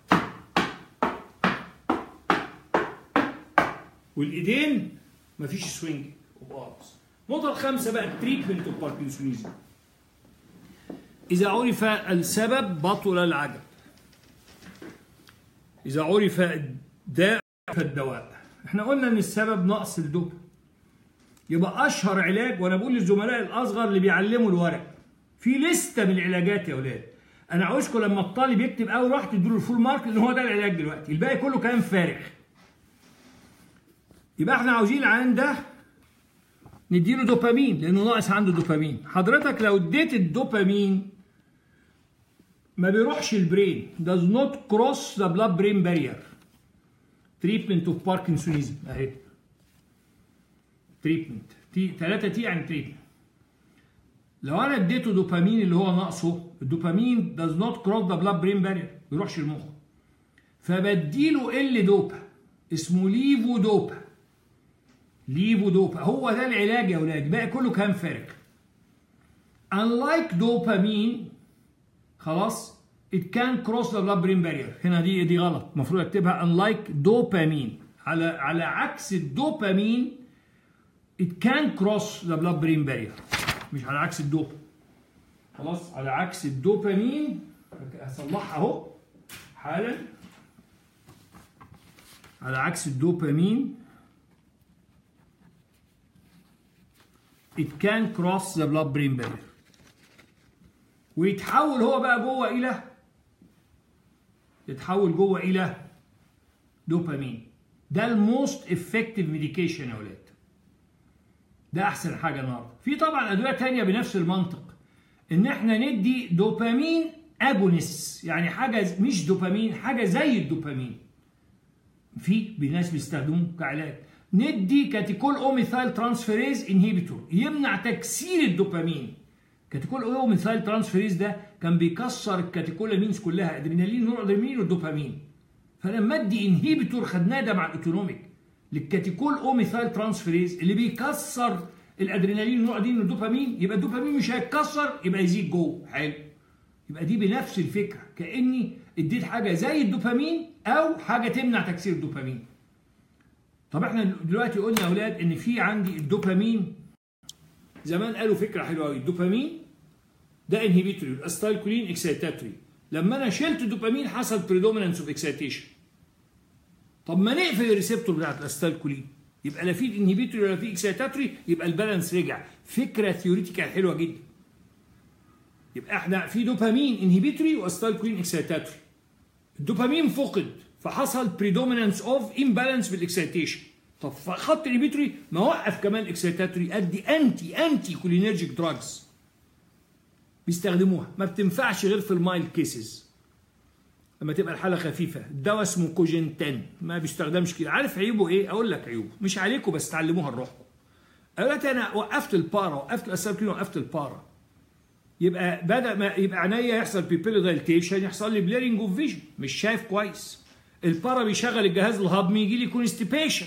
والايدين مفيش سوينج وبارز النقطة الخامسة بقى التريتمنت اوف باركنسونيزم إذا عرف السبب بطل العجب إذا عرف الداء فالدواء احنا قلنا ان السبب نقص الدوب يبقى اشهر علاج وانا بقول للزملاء الاصغر اللي بيعلموا الورق في لسته من العلاجات يا اولاد انا عاوزكم لما الطالب يكتب اول واحد تدوا له الفول مارك لان هو ده العلاج دلوقتي الباقي كله كلام فارغ يبقى احنا عاوزين العيان ده نديله دوبامين لانه ناقص عنده دوبامين حضرتك لو اديت الدوبامين ما بيروحش البرين does not cross the blood brain barrier treatment of Parkinsonism اهي تريتمنت تي 3 تي يعني تريتمنت لو انا اديته دوبامين اللي هو ناقصه الدوبامين does not cross the blood brain barrier ما بيروحش المخ فبديله ال دوبا اسمه ليفو دوبا ليفو دوبا هو ده العلاج يا اولاد باقي كله كلام فارغ unlike دوبامين خلاص it can cross the blood brain barrier هنا دي دي غلط المفروض اكتبها unlike دوبامين على على عكس الدوبامين it can cross the blood brain barrier مش على عكس الدوب خلاص على عكس الدوبامين هصلحها اهو حالا على عكس الدوبامين it can cross the blood brain barrier ويتحول هو بقى جوه الى يتحول جوه الى دوبامين ده الموست افكتيف ميديكيشن يا اولاد ده احسن حاجه النهارده في طبعا ادويه تانية بنفس المنطق ان احنا ندي دوبامين اجونس يعني حاجه مش دوبامين حاجه زي الدوبامين في ناس بيستخدموه كعلاج ندي كاتيكول اوميثايل ترانسفيريز انهيبيتور يمنع تكسير الدوبامين كاتيكول اوميثايل ترانسفيريز ده كان بيكسر الكاتيكولامينز كلها ادرينالين نور ادرينالين والدوبامين فلما ادي انهيبيتور خدناه ده مع الاوتونوميك للكاتيكول اوميثايل ترانسفيريز اللي بيكسر الادرينالين والنوع دي من الدوبامين يبقى الدوبامين مش هيتكسر يبقى يزيد جوه حلو يبقى دي بنفس الفكره كاني اديت حاجه زي الدوبامين او حاجه تمنع تكسير الدوبامين طب احنا دلوقتي قلنا يا اولاد ان في عندي الدوبامين زمان قالوا فكره حلوه قوي الدوبامين ده انهبيتوري الاستايلكولين اكسيتاتوري لما انا شلت الدوبامين حصل بريدومينانس اوف اكسيتيشن طب ما نقفل الريسبتور بتاعت الاستايلكولين يبقى لا في انهبيتوري ولا في اكسيتاتوري يبقى البالانس رجع فكره ثيوريتيكال حلوه جدا يبقى احنا في دوبامين انهبيتوري واستايلكولين اكسيتاتوري الدوبامين فقد فحصل بريدومينانس اوف امبالانس بالاكسيتيشن طب خط الانهبيتوري ما وقف كمان الاكسيتاتوري ادي انتي انتي كولينرجيك دراجز بيستخدموها ما بتنفعش غير في المايل كيسز لما تبقى الحاله خفيفه الدواء اسمه كوجنتان ما بيستخدمش كده عارف عيوبه ايه اقول لك عيوبه مش عليكم بس تعلموها لروحكم دلوقتي انا وقفت البارا وقفت الاسالكين وقفت البارا يبقى بدا ما يبقى عينيا يحصل بيبيلو دايلتيشن يحصل لي بليرنج اوف فيجن مش شايف كويس البارا بيشغل الجهاز الهضمي يجي لي كونستيبيشن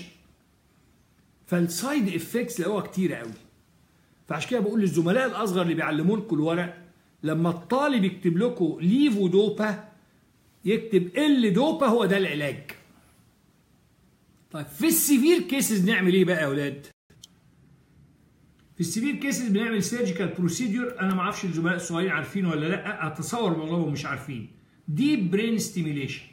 فالسايد افكتس لقوها كتيره قوي فعشان كده بقول للزملاء الاصغر اللي بيعلموا لكم الورق لما الطالب يكتب لكم ليفو دوبا يكتب ال دوبا هو ده العلاج طيب في السيفير كيسز نعمل ايه بقى يا اولاد في السيفير كيسز بنعمل سيرجيكال بروسيدور انا ما اعرفش الزملاء الصغيرين عارفين ولا لا اتصور والله مش عارفين ديب برين ستيميليشن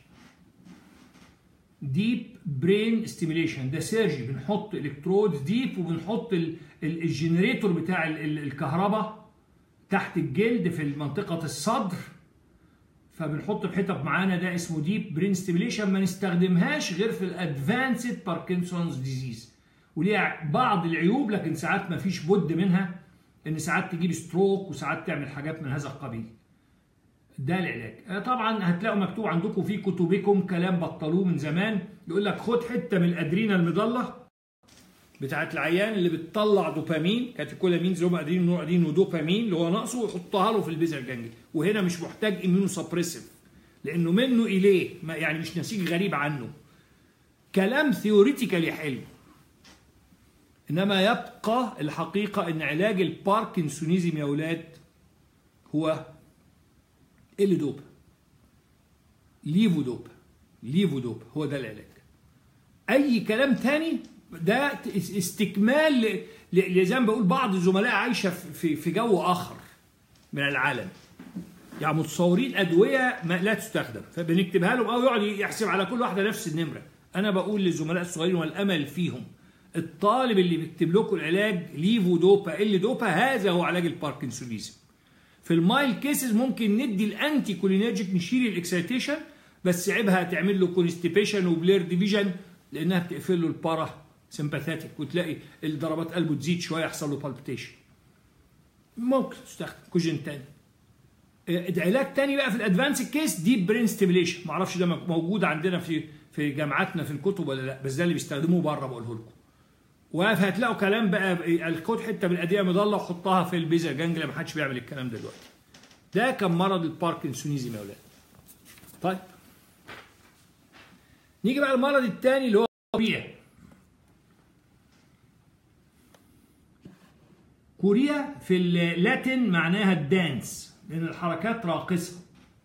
ديب برين ستيميليشن ده سيرجي بنحط الكترود ديب وبنحط الجنريتور بتاع الكهرباء تحت الجلد في منطقه الصدر فبنحط بحتت معانا ده اسمه ديب برين ستيميليشن ما نستخدمهاش غير في الادفانسد باركنسونز ديزيز وليها بعض العيوب لكن ساعات ما فيش بد منها ان ساعات تجيب ستروك وساعات تعمل حاجات من هذا القبيل ده العلاج طبعا هتلاقوا مكتوب عندكم في كتبكم كلام بطلوه من زمان يقول لك خد حته من الادرينا المضله بتاعت العيان اللي بتطلع دوبامين كاتيكولامين زي ما قادرين نوع ودوبامين اللي هو ناقصه ويحطها له في البيزل جانجلي وهنا مش محتاج اميونو سبريسيف لانه منه اليه يعني مش نسيج غريب عنه كلام ثيوريتيكالي حلو انما يبقى الحقيقه ان علاج الباركنسونيزم يا اولاد هو ال دوبا ليفو دوبا ليفو دوبا هو ده العلاج اي كلام تاني ده استكمال زي ما بقول بعض الزملاء عايشه في في جو اخر من العالم يعني متصورين ادويه ما لا تستخدم فبنكتبها لهم او يقعد يحسب على كل واحده نفس النمره انا بقول للزملاء الصغيرين والامل فيهم الطالب اللي بيكتب لكم العلاج ليفو دوبا ال دوبا هذا هو علاج الباركنسونيزم في المايل كيسز ممكن ندي الانتي كولينرجيك نشيل الاكسيتيشن بس عيبها هتعمل له كونستيبيشن وبلير ديفيجن لانها بتقفل له البارا سمباثيتك وتلاقي الضربات قلبه تزيد شويه يحصل له بالبيتيشن ممكن تستخدم كوجين تاني علاج تاني بقى في الادفانس كيس ديب برين ستيميليشن ما اعرفش ده موجود عندنا في في جامعاتنا في الكتب ولا لا بس ده اللي بيستخدموه بره بقوله لكم وهتلاقوا كلام بقى الكود حته من الادويه مضله وحطها في البيزا جانجليا ما حدش بيعمل الكلام ده دلوقتي ده كان مرض الباركنسونيزم يا اولاد طيب نيجي بقى المرض الثاني اللي هو كوريا كوريا في اللاتين معناها الدانس لان الحركات راقصه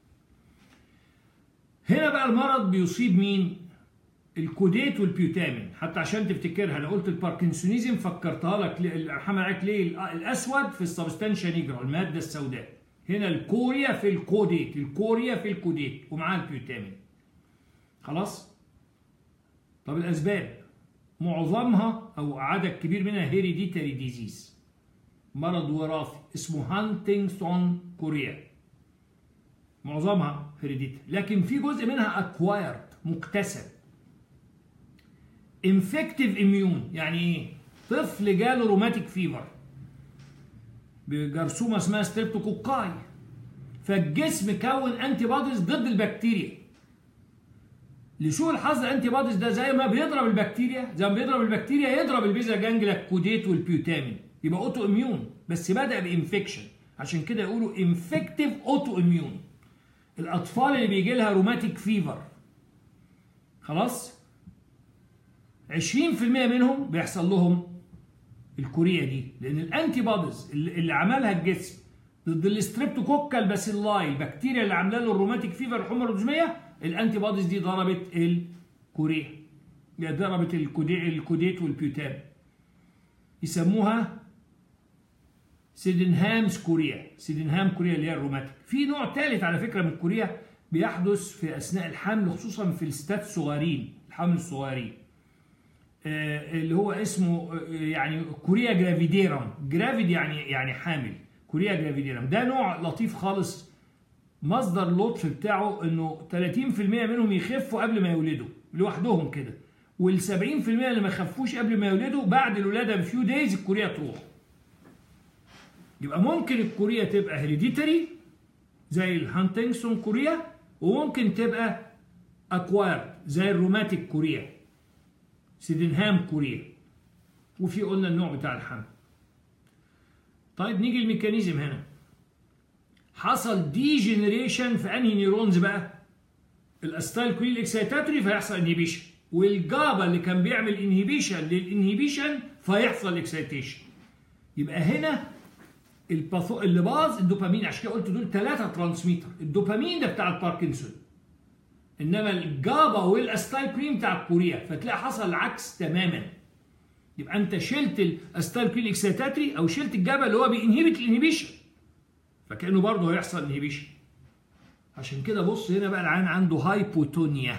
هنا بقى المرض بيصيب مين الكوديت والبيوتامين حتى عشان تفتكرها انا قلت الباركنسونيزم فكرتها لك ارحم عليك ليه الاسود في السبستانشا نيجرا الماده السوداء هنا الكوريا في الكوديت الكوريا في الكوديت ومعاها البيوتامين خلاص طب الاسباب معظمها او عدد كبير منها هيريديتاري ديزيز مرض وراثي اسمه هانتينغتون كوريا معظمها هيريديتاري لكن في جزء منها اكوايرد مكتسب انفكتيف اميون يعني ايه طفل جاله روماتيك فيفر بجرثومه اسمها ستريبتوكوكاي فالجسم كون انتي بوديز ضد البكتيريا لسوء الحظ الانتي بوديز ده زي ما بيضرب البكتيريا زي ما بيضرب البكتيريا يضرب البيزا جانجلا الكوديت والبيوتامين يبقى اوتو اميون بس بدا بانفكشن عشان كده يقولوا انفكتيف اوتو اميون الاطفال اللي بيجي لها روماتيك فيفر خلاص 20% منهم بيحصل لهم الكوريا دي لان الانتي بوديز اللي عملها الجسم ضد الستريبتوكوكال باسيلاي البكتيريا اللي عامله له الروماتيك فيفر الحمى الرزميه الانتي بوديز دي ضربت الكوريا ضربت الكوديت والبيوتام يسموها سيدنهامز كوريا سيدنهام كوريا اللي هي الروماتيك في نوع ثالث على فكره من كوريا بيحدث في اثناء الحمل خصوصا في الستات الصغيرين الحمل الصغيرين اللي هو اسمه يعني كوريا جرافيديرم جرافيد يعني يعني حامل كوريا جرافيديرم ده نوع لطيف خالص مصدر اللطف بتاعه انه 30% منهم يخفوا قبل ما يولدوا لوحدهم كده وال 70% اللي ما خفوش قبل ما يولدوا بعد الولاده بفيو دايز الكوريا تروح يبقى ممكن الكوريا تبقى هيريديتري زي الهانتنجسون كوريا وممكن تبقى اكوايرد زي الروماتيك كوريا سيدنهام كوريا وفي قلنا النوع بتاع الحمل طيب نيجي الميكانيزم هنا حصل دي جنريشن في انهي نيورونز بقى الاستايل كوين اكسيتاتوري فيحصل انهيبيشن والجابا اللي كان بيعمل انهيبيشن للانهيبيشن فيحصل اكسيتيشن يبقى هنا الباثو اللي باظ الدوبامين عشان كده قلت دول ثلاثه ترانسميتر الدوبامين ده بتاع الباركنسون انما الجابا والاستايل كريم بتاع الكوريا فتلاقي حصل العكس تماما يبقى انت شلت الاستايل كريم اكسيتاتري او شلت الجابا اللي هو بينهبت الانهبيشن فكانه برضه هيحصل انهبيشن عشان كده بص هنا بقى العين عنده هايبوتونيا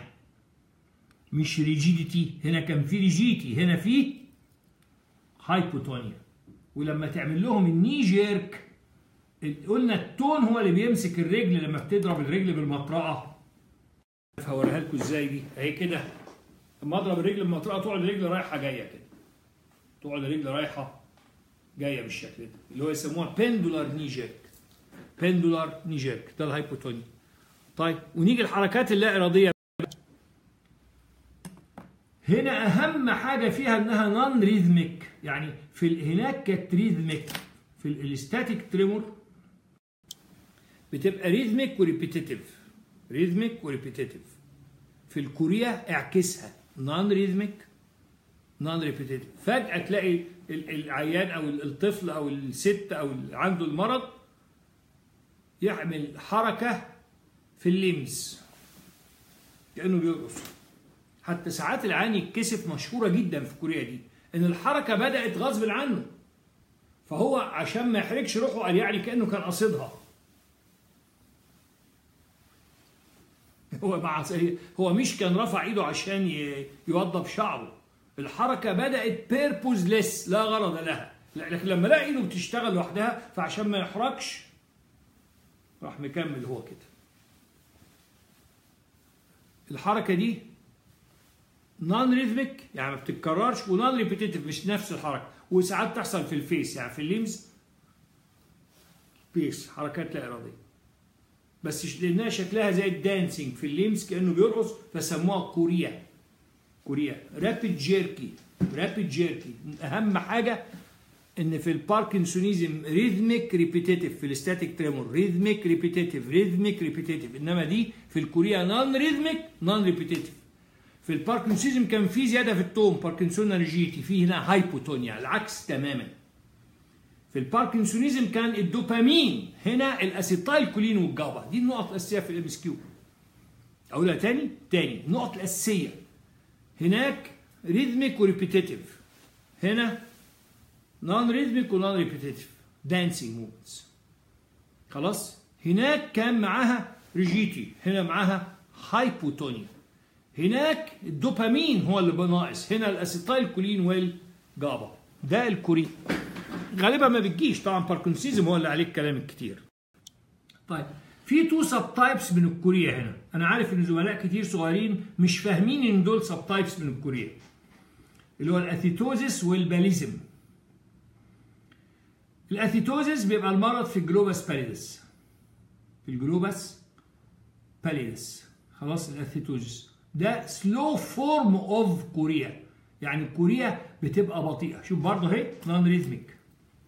مش ريجيديتي هنا كان في ريجيديتي هنا في هايبوتونيا ولما تعمل لهم الني جيرك قلنا التون هو اللي بيمسك الرجل لما بتضرب الرجل بالمطرقه هوريها لكم ازاي دي اهي كده لما اضرب الرجل بالمطرقه تقعد الرجل رايحه جايه كده تقعد الرجل رايحه جايه بالشكل ده اللي هو يسموها بندولار ني جيرك بندولار ني جيرك ده الهايبوتونيا طيب ونيجي الحركات اللا اراديه هنا اهم حاجه فيها انها نون ريزميك يعني في هناك كانت ريزميك في الاستاتيك تريمور بتبقى ريزميك وريبيتيتيف ريزميك وريبيتيتيف في الكوريا اعكسها نون ريزميك نون ريبيتيتيف فجاه تلاقي ال- العيان او ال- الطفل او الست او اللي عنده المرض يعمل حركه في اللمس كانه بيرقص حتى ساعات العيان يتكسف مشهوره جدا في كوريا دي ان الحركه بدات غصب عنه فهو عشان ما يحرجش روحه قال يعني كانه كان قاصدها هو مع هو مش كان رفع ايده عشان ي- يوضب شعره الحركه بدات بيربوزلس لا غرض لها لكن لما لقى ايده بتشتغل لوحدها فعشان ما يحرجش راح مكمل هو كده الحركه دي نون ريثميك يعني ما بتتكررش ونون ريبيتيتيف مش نفس الحركه وساعات تحصل في الفيس يعني في الليمز بيس حركات لا اراديه بس ش- لانها شكلها زي الدانسينج في الليمز كانه بيرقص فسموها كوريا كوريا رابيد جيركي رابيد جيركي اهم حاجه ان في الباركنسونيزم ريثميك ريبيتيتيف في الاستاتيك تريمور ريثميك ريبيتيتيف ريثميك ريبيتيتيف انما دي في الكوريا نون ريثميك نون ريبيتيتيف في الباركنسونيزم كان في زياده في التون باركنسون جيتي في هنا هايبوتونيا العكس تماما في الباركنسونيزم كان الدوبامين هنا الاسيتايل كولين والجابا دي النقط الاساسيه في الام اس كيو اقولها تاني تاني النقط الاساسيه هناك ريثميك وريبيتيتيف هنا نون ريثميك ونون ريبيتيتيف دانسينج موفمنتس خلاص هناك كان معاها ريجيتي هنا معاها هايبوتونيا هناك الدوبامين هو اللي ناقص هنا الاسيتايل كولين والجابا ده الكورين غالبا ما بتجيش طبعا باركنسيزم هو اللي عليه الكلام الكتير طيب في تو سب تايبس من الكوريا هنا انا عارف ان زملاء كتير صغيرين مش فاهمين ان دول سب تايبس من الكوريا اللي هو الاثيتوزيس والباليزم الاثيتوزيس بيبقى المرض في الجلوباس باليدس في الجلوباس باليدس خلاص الاثيتوزيس ده سلو فورم اوف كوريا يعني كوريا بتبقى بطيئه شوف برضه اهي نون ريزميك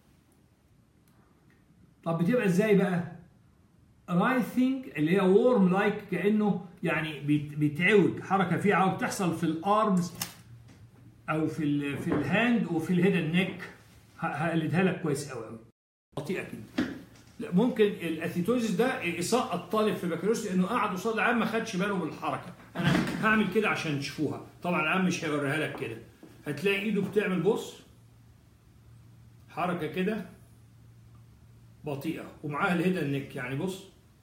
طب بتبقى ازاي بقى رايثنج اللي هي وورم لايك كانه يعني بيت- بيتعوج حركه فيها عوج بتحصل في الارمز او في ال في الهاند وفي الهيد النك هقلدها لك كويس قوي قوي بطيئه كده لا ممكن الاثيتوزيس ده يسقط طالب في بكالوريوس لانه قعد قصاد العام ما خدش باله من الحركه انا هعمل كده عشان تشوفوها طبعا العام مش هيوريها لك كده هتلاقي ايده بتعمل بص حركه كده بطيئه ومعاها الهيد النك يعني بص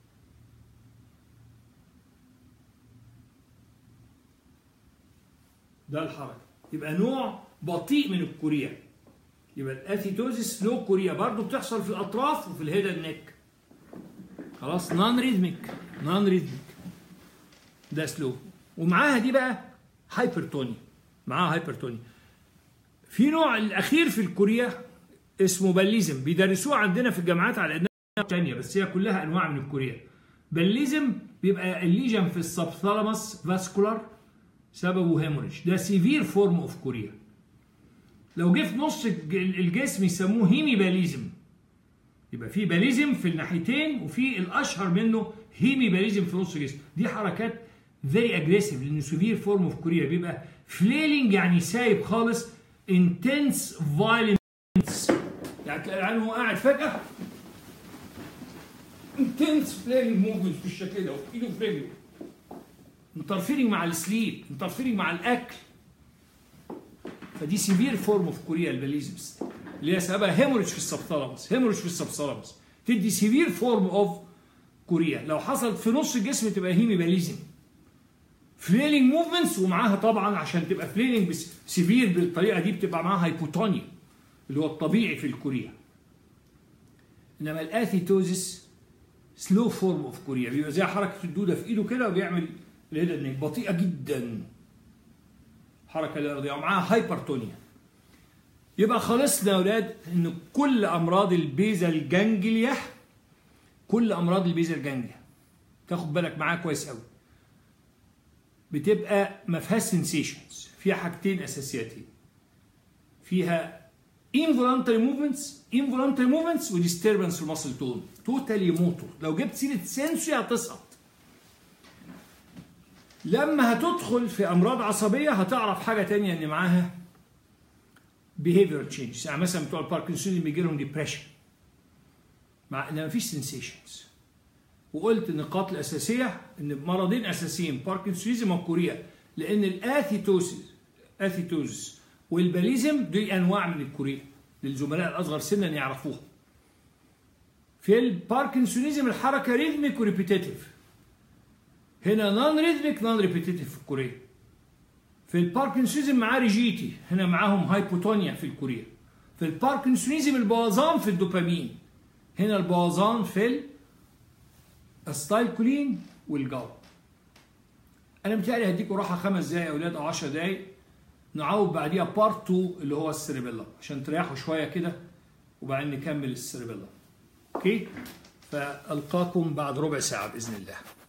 ده الحركه يبقى نوع بطيء من الكوريا يبقى الاثيتوزيس سلو كوريا برضو بتحصل في الاطراف وفي الهيد النك خلاص نون ريزميك نون ريزميك ده سلو ومعاها دي بقى هايبرتوني معاها هايبرتوني في نوع الاخير في الكوريا اسمه باليزم بيدرسوه عندنا في الجامعات على انها ثانيه بس هي كلها انواع من الكوريا باليزم بيبقى الليجن في السبثالاموس فاسكولار سببه هيموريج ده سيفير فورم اوف كوريا لو جه في نص الج- الجسم يسموه هيميباليزم يبقى في باليزم في الناحيتين وفي الاشهر منه هيميباليزم في نص الجسم دي حركات فيري اجريسيف لان سيفير فورم اوف كوريا بيبقى فليلينج يعني سايب خالص انتنس فايلنس يعني تلاقي العيان هو قاعد فجاه انتنس فليلينج موفمنت بالشكل ده ايده في رجله انترفيرنج مع السليب انترفيرنج مع الاكل فدي سيفير فورم اوف كوريا الباليزمز اللي هي سببها هيموريج في السبثالاموس هيموريج في السبثالاموس تدي سيفير فورم اوف كوريا لو حصلت في نص الجسم تبقى هيميباليزم فليلينج موفمنتس ومعاها طبعا عشان تبقى فليلينج بس سيفير بالطريقه دي بتبقى معاها هايبوتونيا اللي هو الطبيعي في الكوريا انما الاثيتوزيس سلو فورم اوف كوريا بيبقى زي حركه الدوده في ايده كده وبيعمل الهيد النك بطيئه جدا حركه لا اراديه ومعاها هايبرتونيا يبقى خلصنا يا اولاد ان كل امراض البيزا الجانجليا كل امراض البيزا الجانجليا تاخد بالك معاها كويس قوي بتبقى ما فيهاش سنسيشنز فيها حاجتين اساسيتين فيها involuntary movements involuntary movements و disturbance في muscle tone totally motor لو جبت سيره سنسوري هتسقط لما هتدخل في امراض عصبيه هتعرف حاجه تانية ان معاها behavior changes يعني مثلا بتوع الباركنسونيزم بيجي لهم ديبريشن مع ان مفيش سنسيشنز وقلت النقاط الاساسيه ان مرضين اساسيين باركنسونيزم وكوريا لان الاثيتوسيس اثيتوزس والباليزم دي انواع من الكوريا للزملاء الاصغر سنا يعرفوها في الباركنسونيزم الحركه ريثميك وريبيتيتيف هنا نون ريثميك نون ريبيتيتيف في الكوريا في الباركنسونيزم معاه ريجيتي هنا معاهم هايبوتونيا في الكوريا في الباركنسونيزم البوظان في الدوبامين هنا البوظان في الستايلكولين والجو انا متهيألي هديكوا راحه خمس دقايق يا اولاد او 10 دقايق نعوض بعديها بارت 2 اللي هو السيربيلا عشان تريحوا شويه كده وبعدين نكمل السيربيلا اوكي فالقاكم بعد ربع ساعه باذن الله